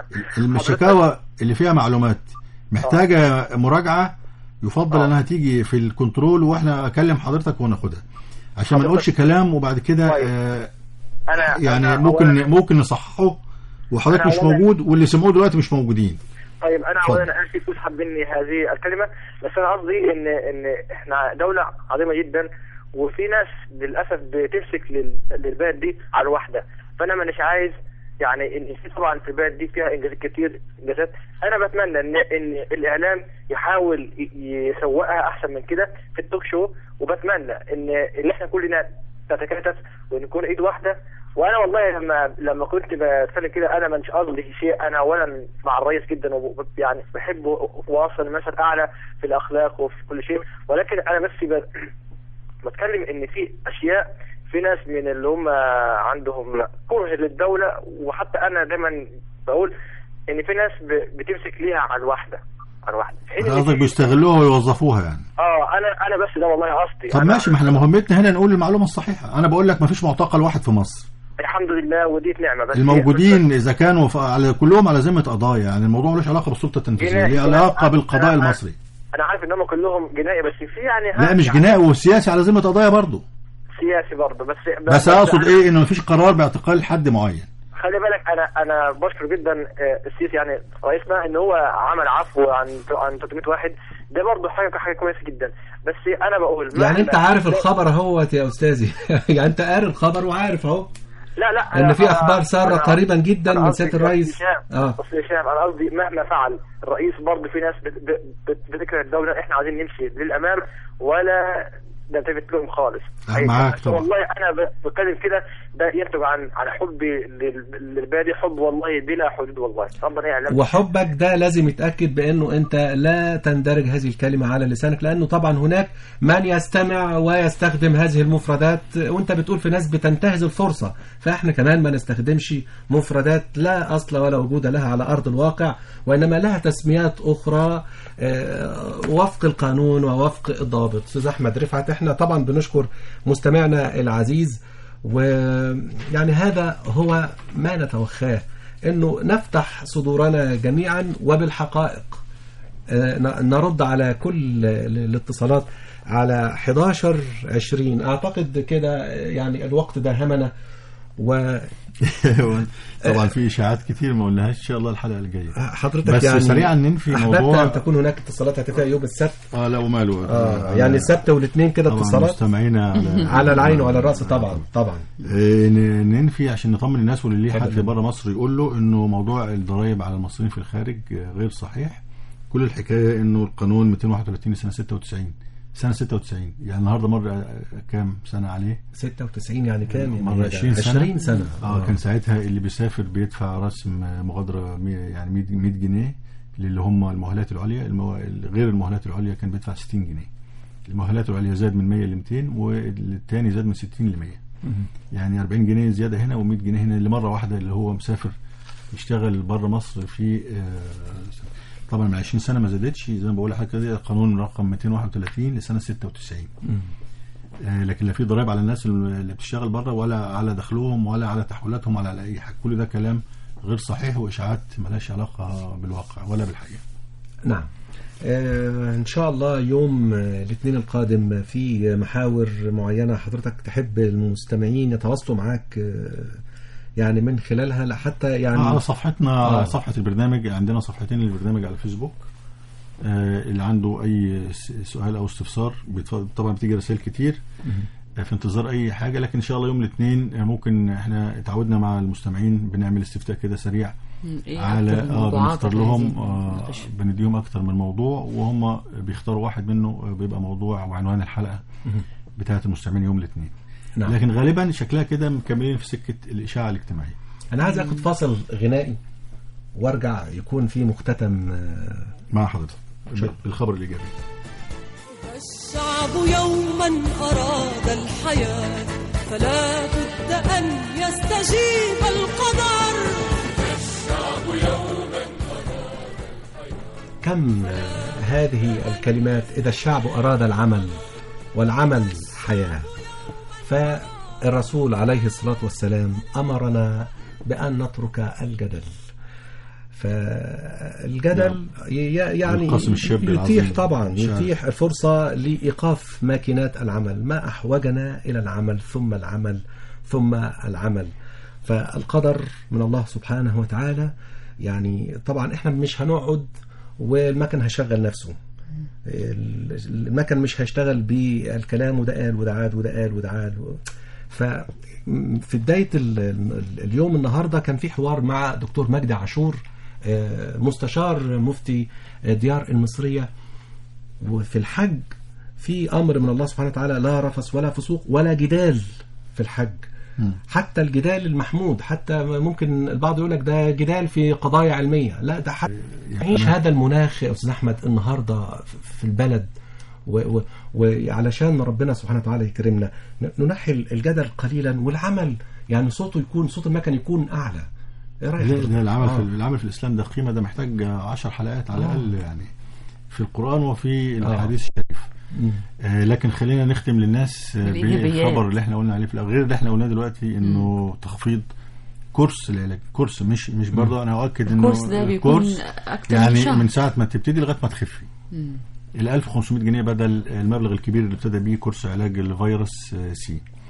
الشكاوى اللي فيها معلومات محتاجه مراجعه يفضل انها تيجي في الكنترول واحنا اكلم حضرتك وناخدها عشان ما نقولش كلام وبعد كده آه انا يعني أنا ممكن أولاً- ممكن نصححه وحضرتك أنا مش أولاً- موجود واللي سمعوه دلوقتي مش موجودين طيب انا اتفضل. اولا اسف تسحب مني هذه الكلمه بس انا قصدي ان ان احنا دوله عظيمه جدا وفي ناس للاسف بتمسك لل- للبلد دي على الواحده فانا مانيش عايز يعني ان في طبعا في البلد دي فيها انجازات كتير انجازات انا بتمنى ان ان الاعلام يحاول ي- يسوقها احسن من كده في التوك شو وبتمنى ان ان احنا كلنا نتكاتف ونكون ايد واحده وانا والله لما لما كنت بتكلم كده انا مش قصدي شيء انا اولا مع الرئيس جدا وب- يعني بحبه واصل لمثل اعلى في الاخلاق وفي كل شيء ولكن انا بس ب- بتكلم ان في اشياء في ناس من اللي هم عندهم كره للدوله وحتى انا دايما بقول ان في ناس ب- بتمسك ليها على الواحده على الواحده في حين إن قصدك في- بيستغلوها ويوظفوها يعني اه انا انا بس ده والله قصدي طب أنا- ماشي ما احنا مهمتنا هنا نقول المعلومه الصحيحه انا بقول لك ما فيش معتقل واحد في مصر الحمد لله ودي نعمه بس الموجودين اذا كانوا ف- على كلهم على ذمه قضايا يعني الموضوع ملوش علاقه بالسلطه التنفيذيه جنائي. ليه علاقه أنا- بالقضاء أنا- المصري انا عارف ان هم كلهم جنائي بس في يعني لا مش يعني جنائي والسياسي على ذمه قضايا برضه سياسي برضه بس بس اقصد ايه انه مفيش قرار باعتقال حد معين خلي بالك انا انا بشكر جدا آه، السيسي يعني رئيسنا ان هو عمل عفو عن عن 300 واحد ده برضه حاجه حاجه كويسه جدا بس انا بقول يعني انت مهما- عارف الخبر اهوت يا استاذي يعني انت قاري الخبر وعارف اهو لا لا ان أنا- في اخبار ساره أنا- قريبا جدا أنا من قصدي سياده الرئيس هشام. اه بص يا هشام انا قصدي مهما فعل الرئيس برضه في ناس بت- بت- بت- بتكره الدوله احنا عايزين نمشي للامام ولا نلتفت لهم خالص آه، معاك بس طبعا. والله انا ب- بتكلم كده ده ينتج عن عن حبي لل- للبادي حب والله بلا حدود والله ربنا يعلم وحبك ده لازم يتأكد بأنه أنت لا تندرج هذه الكلمة على لسانك لأنه طبعا هناك من يستمع ويستخدم هذه المفردات وأنت بتقول في ناس بتنتهز الفرصة فإحنا كمان ما نستخدمش مفردات لا أصل ولا وجود لها على أرض الواقع وإنما لها تسميات أخرى آه، وفق القانون ووفق الضوابط أستاذ أحمد رفعت إحنا طبعا بنشكر مستمعنا العزيز ويعني هذا هو ما نتوخاه انه نفتح صدورنا جميعا وبالحقائق آه، ن- نرد على كل الاتصالات على 11 20 اعتقد كده يعني الوقت ده همنا و طبعا في اشاعات كتير ما قلناهاش ان شاء الله الحلقه الجايه حضرتك بس يعني سريعا ننفي أحببت موضوع ان تكون هناك اتصالات هاتفيه يوم السبت اه لا وماله آه يعني السبت والاثنين كده طبعا اتصالات مستمعينا على على العين وعلى الراس طبعا طبعا آه، ن- ننفي عشان نطمن الناس واللي ليه حد بره مصر يقول له انه موضوع الضرائب على المصريين في الخارج آه، غير صحيح كل الحكايه انه القانون 231 سنه 96 سنه 96 يعني النهارده مر آه، كام سنه عليه 96 يعني كام يعني مر 20 سنه 20 سنه اه كان ساعتها اللي بيسافر بيدفع رسم آه، مغادره مية- يعني 100 100 جنيه اللي هم المؤهلات العليا المو... غير المؤهلات العليا كان بيدفع 60 جنيه المؤهلات العليا زاد من 100 ل 200 والتاني زاد من 60 ل 100 يعني 40 جنيه زياده هنا و100 جنيه هنا اللي مره واحده اللي هو مسافر يشتغل بره مصر في آه، طبعا من 20 سنه ما زادتش زي ما بقول لحضرتك كده القانون رقم 231 لسنه 96 آه، لكن لا في ضرائب على الناس اللي بتشتغل بره ولا على دخلهم ولا على تحويلاتهم ولا على اي حاجه كل ده كلام غير صحيح واشاعات ملهاش علاقه بالواقع ولا بالحقيقه نعم آه ان شاء الله يوم آه، الاثنين القادم في محاور معينه حضرتك تحب المستمعين يتواصلوا معاك آه، يعني من خلالها لا حتى يعني آه، على صفحتنا آه. على صفحه البرنامج عندنا صفحتين للبرنامج على الفيسبوك آه، اللي عنده اي س- سؤال او استفسار بيتفضل- طبعا بتيجي رسائل كتير آه، في انتظار اي حاجه لكن ان شاء الله يوم الاثنين آه، ممكن احنا اتعودنا مع المستمعين بنعمل استفتاء كده سريع مم، إيه على أكتر اه الموضوعات بنختار اللي لهم عايزين آه نناقشها؟ بنديهم اكتر من موضوع وهم بيختاروا واحد منه آه، بيبقى موضوع وعنوان الحلقه مهم. بتاعه المستمعين يوم الاثنين نعم. لكن غالبا شكلها كده مكملين في سكه الاشاعه الاجتماعيه انا عايز اخد فاصل غنائي وارجع يكون في مختتم آه، مع حضرتك بالخبر الايجابي الشعب يوما أراد الحياة فلا بد أن يستجيب القدر الشعب يوما كم آه، هذه الكلمات إذا الشعب أراد العمل والعمل حياة فالرسول عليه الصلاة والسلام أمرنا بأن نترك الجدل فالجدل ي- يعني القاسم الشاب يتيح العظيم. طبعا شاعر. يتيح الفرصة لإيقاف ماكينات العمل ما أحوجنا إلى العمل ثم العمل ثم العمل فالقدر من الله سبحانه وتعالى يعني طبعا احنا مش هنقعد والمكن هيشغل نفسه ال- المكن مش هيشتغل بالكلام وده قال وده عاد وده قال وده عاد و- ف في بداية ال- ال- اليوم النهاردة كان في حوار مع دكتور مجدي عاشور آه، مستشار مفتي ديار المصرية وفي الحج في أمر من الله سبحانه وتعالى لا رفث ولا فسوق ولا جدال في الحج حتى الجدال المحمود حتى ممكن البعض يقول لك ده جدال في قضايا علمية لا ده حتى يعيش هذا المناخ يا أستاذ أحمد النهاردة في البلد و- و- وعلشان ربنا سبحانه وتعالى يكرمنا ن- ننحي الجدل قليلا والعمل يعني صوته يكون صوت المكن يكون أعلى إيه رأيك لا حضرتك؟ لا العمل آه. في العمل في الاسلام ده قيمه ده محتاج 10 حلقات على آه. الاقل يعني في القران وفي آه. الاحاديث الشريفه مم. آه لكن خلينا نختم للناس آه، بالإيجابيات. بالخبر اللي احنا قلنا عليه في الأول. غير اللي احنا قلناه دلوقتي انه تخفيض كورس العلاج كورس مش مش برضه انا اؤكد انه الكورس ده بيكون الكورس أكتر من يعني شهر. من ساعه ما تبتدي لغايه ما تخفي مم. ال 1500 جنيه بدل المبلغ الكبير اللي ابتدى بيه كورس علاج الفيروس آه، سي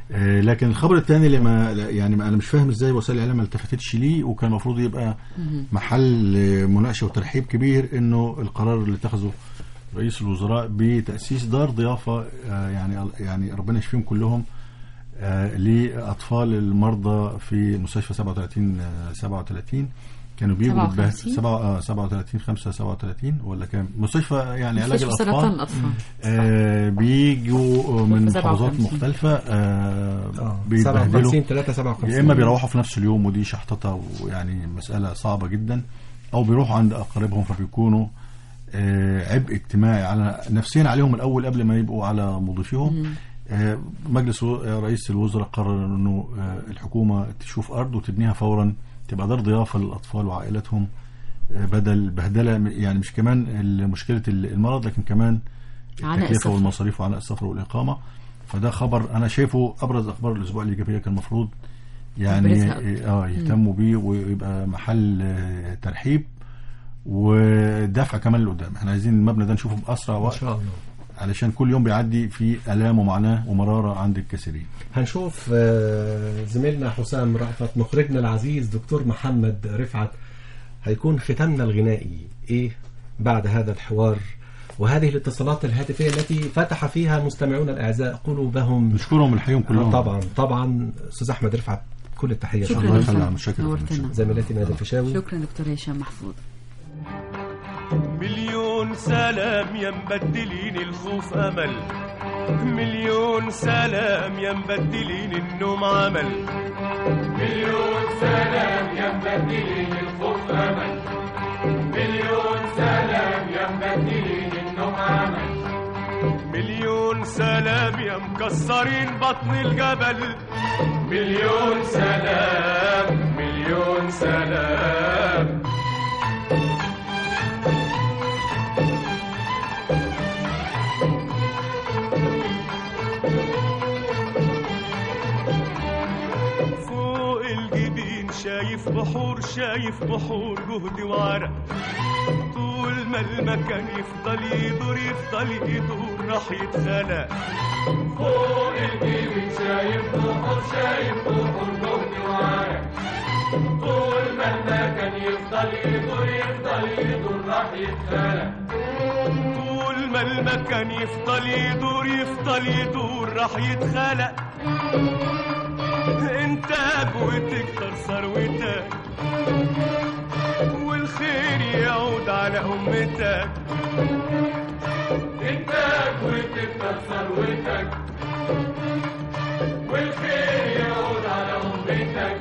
آه، لكن الخبر الثاني اللي ما يعني ما انا مش فاهم ازاي وسائل الاعلام ما التفتتش ليه وكان المفروض يبقى محل آه، مناقشه وترحيب كبير انه القرار اللي اتخذه رئيس الوزراء بتاسيس دار ضيافه آه، يعني يعني ربنا يشفيهم كلهم آه، لاطفال المرضى في مستشفى 37 آه، 37 كانوا بيجوا 57 سبعة- آه، 37 5 37 ولا كام مستشفى يعني علاج مستشفى سرطان الاطفال الأطفال. آه بيجوا من في محافظات 57. مختلفة آه آه، بيتبهدلوا 57 3 57 يا إما بيروحوا في نفس اليوم ودي شحططة ويعني مسألة صعبة جدا أو بيروحوا عند أقاربهم فبيكونوا آه عبء اجتماعي على نفسيا عليهم الأول قبل ما يبقوا على مضيفيهم آه مجلس و- آه، رئيس الوزراء قرر أنه آه الحكومة تشوف أرض وتبنيها فورا تبقى دار ضيافة للأطفال وعائلاتهم آه، بدل بهدلة يعني مش كمان مشكلة المرض لكن كمان عناء التكلفة السفر. والمصاريف وعناء السفر والإقامة فده خبر أنا شايفه أبرز أخبار الأسبوع الإيجابية كان المفروض يعني أبرزها. اه يهتموا بيه ويبقى محل آه، ترحيب ودفع كمان لقدام احنا عايزين المبنى ده نشوفه بأسرع وقت ان شاء الله علشان كل يوم بيعدي في آلام ومعاناة ومرارة عند الكثيرين هنشوف آه، زميلنا حسام رأفت مخرجنا العزيز دكتور محمد رفعت هيكون ختامنا الغنائي ايه بعد هذا الحوار وهذه الاتصالات الهاتفية التي فتح فيها مستمعون الأعزاء قلوبهم نشكرهم ونحييهم كلهم آه طبعا طبعا أستاذ أحمد رفعت كل التحية شكرا الله لك. يخلي عم شاكر نورتنا زميلتي نادي الفيشاوي شكرا دكتور هشام محفوظ مليون سلام يا مبدلين الخوف امل مليون سلام يا مبدلين النوم عمل مليون سلام يا مبدلين الخوف امل مليون سلام يا مبدلين النوم عمل مليون سلام يا مكسرين بطن الجبل مليون سلام مليون سلام فوق الجبين شايف بحور شايف بحور جهد وعرق طول ما المكان يفضل يدور يفضل يدور راح يتخلق فوق الجبين شايف بحور شايف بحور جهد وعرق طول ما المكان يفضل يدور يفضل يدور راح يتخلق طول ما المكان يفضل يدور يفضل يدور راح يتخلق انتاج وتكتر ثروتك والخير يعود على امتك انتاج وتكتر ثروتك والخير يعود على امتك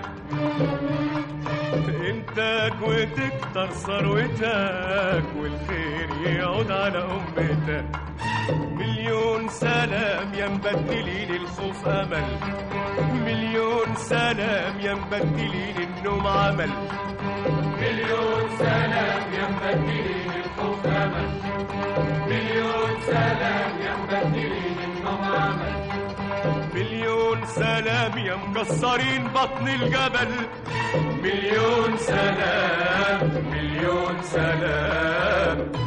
انتاج وتكتر ثروتك والخير يعود على امتك مليون سلام يا مبدلين الخوف امل مليون سلام يا مبدلين النوم عمل مليون سلام يا مبدلين الخوف امل مليون سلام يا مبدلين النوم عمل مليون سلام يا مكسرين بطن الجبل مليون سلام مليون سلام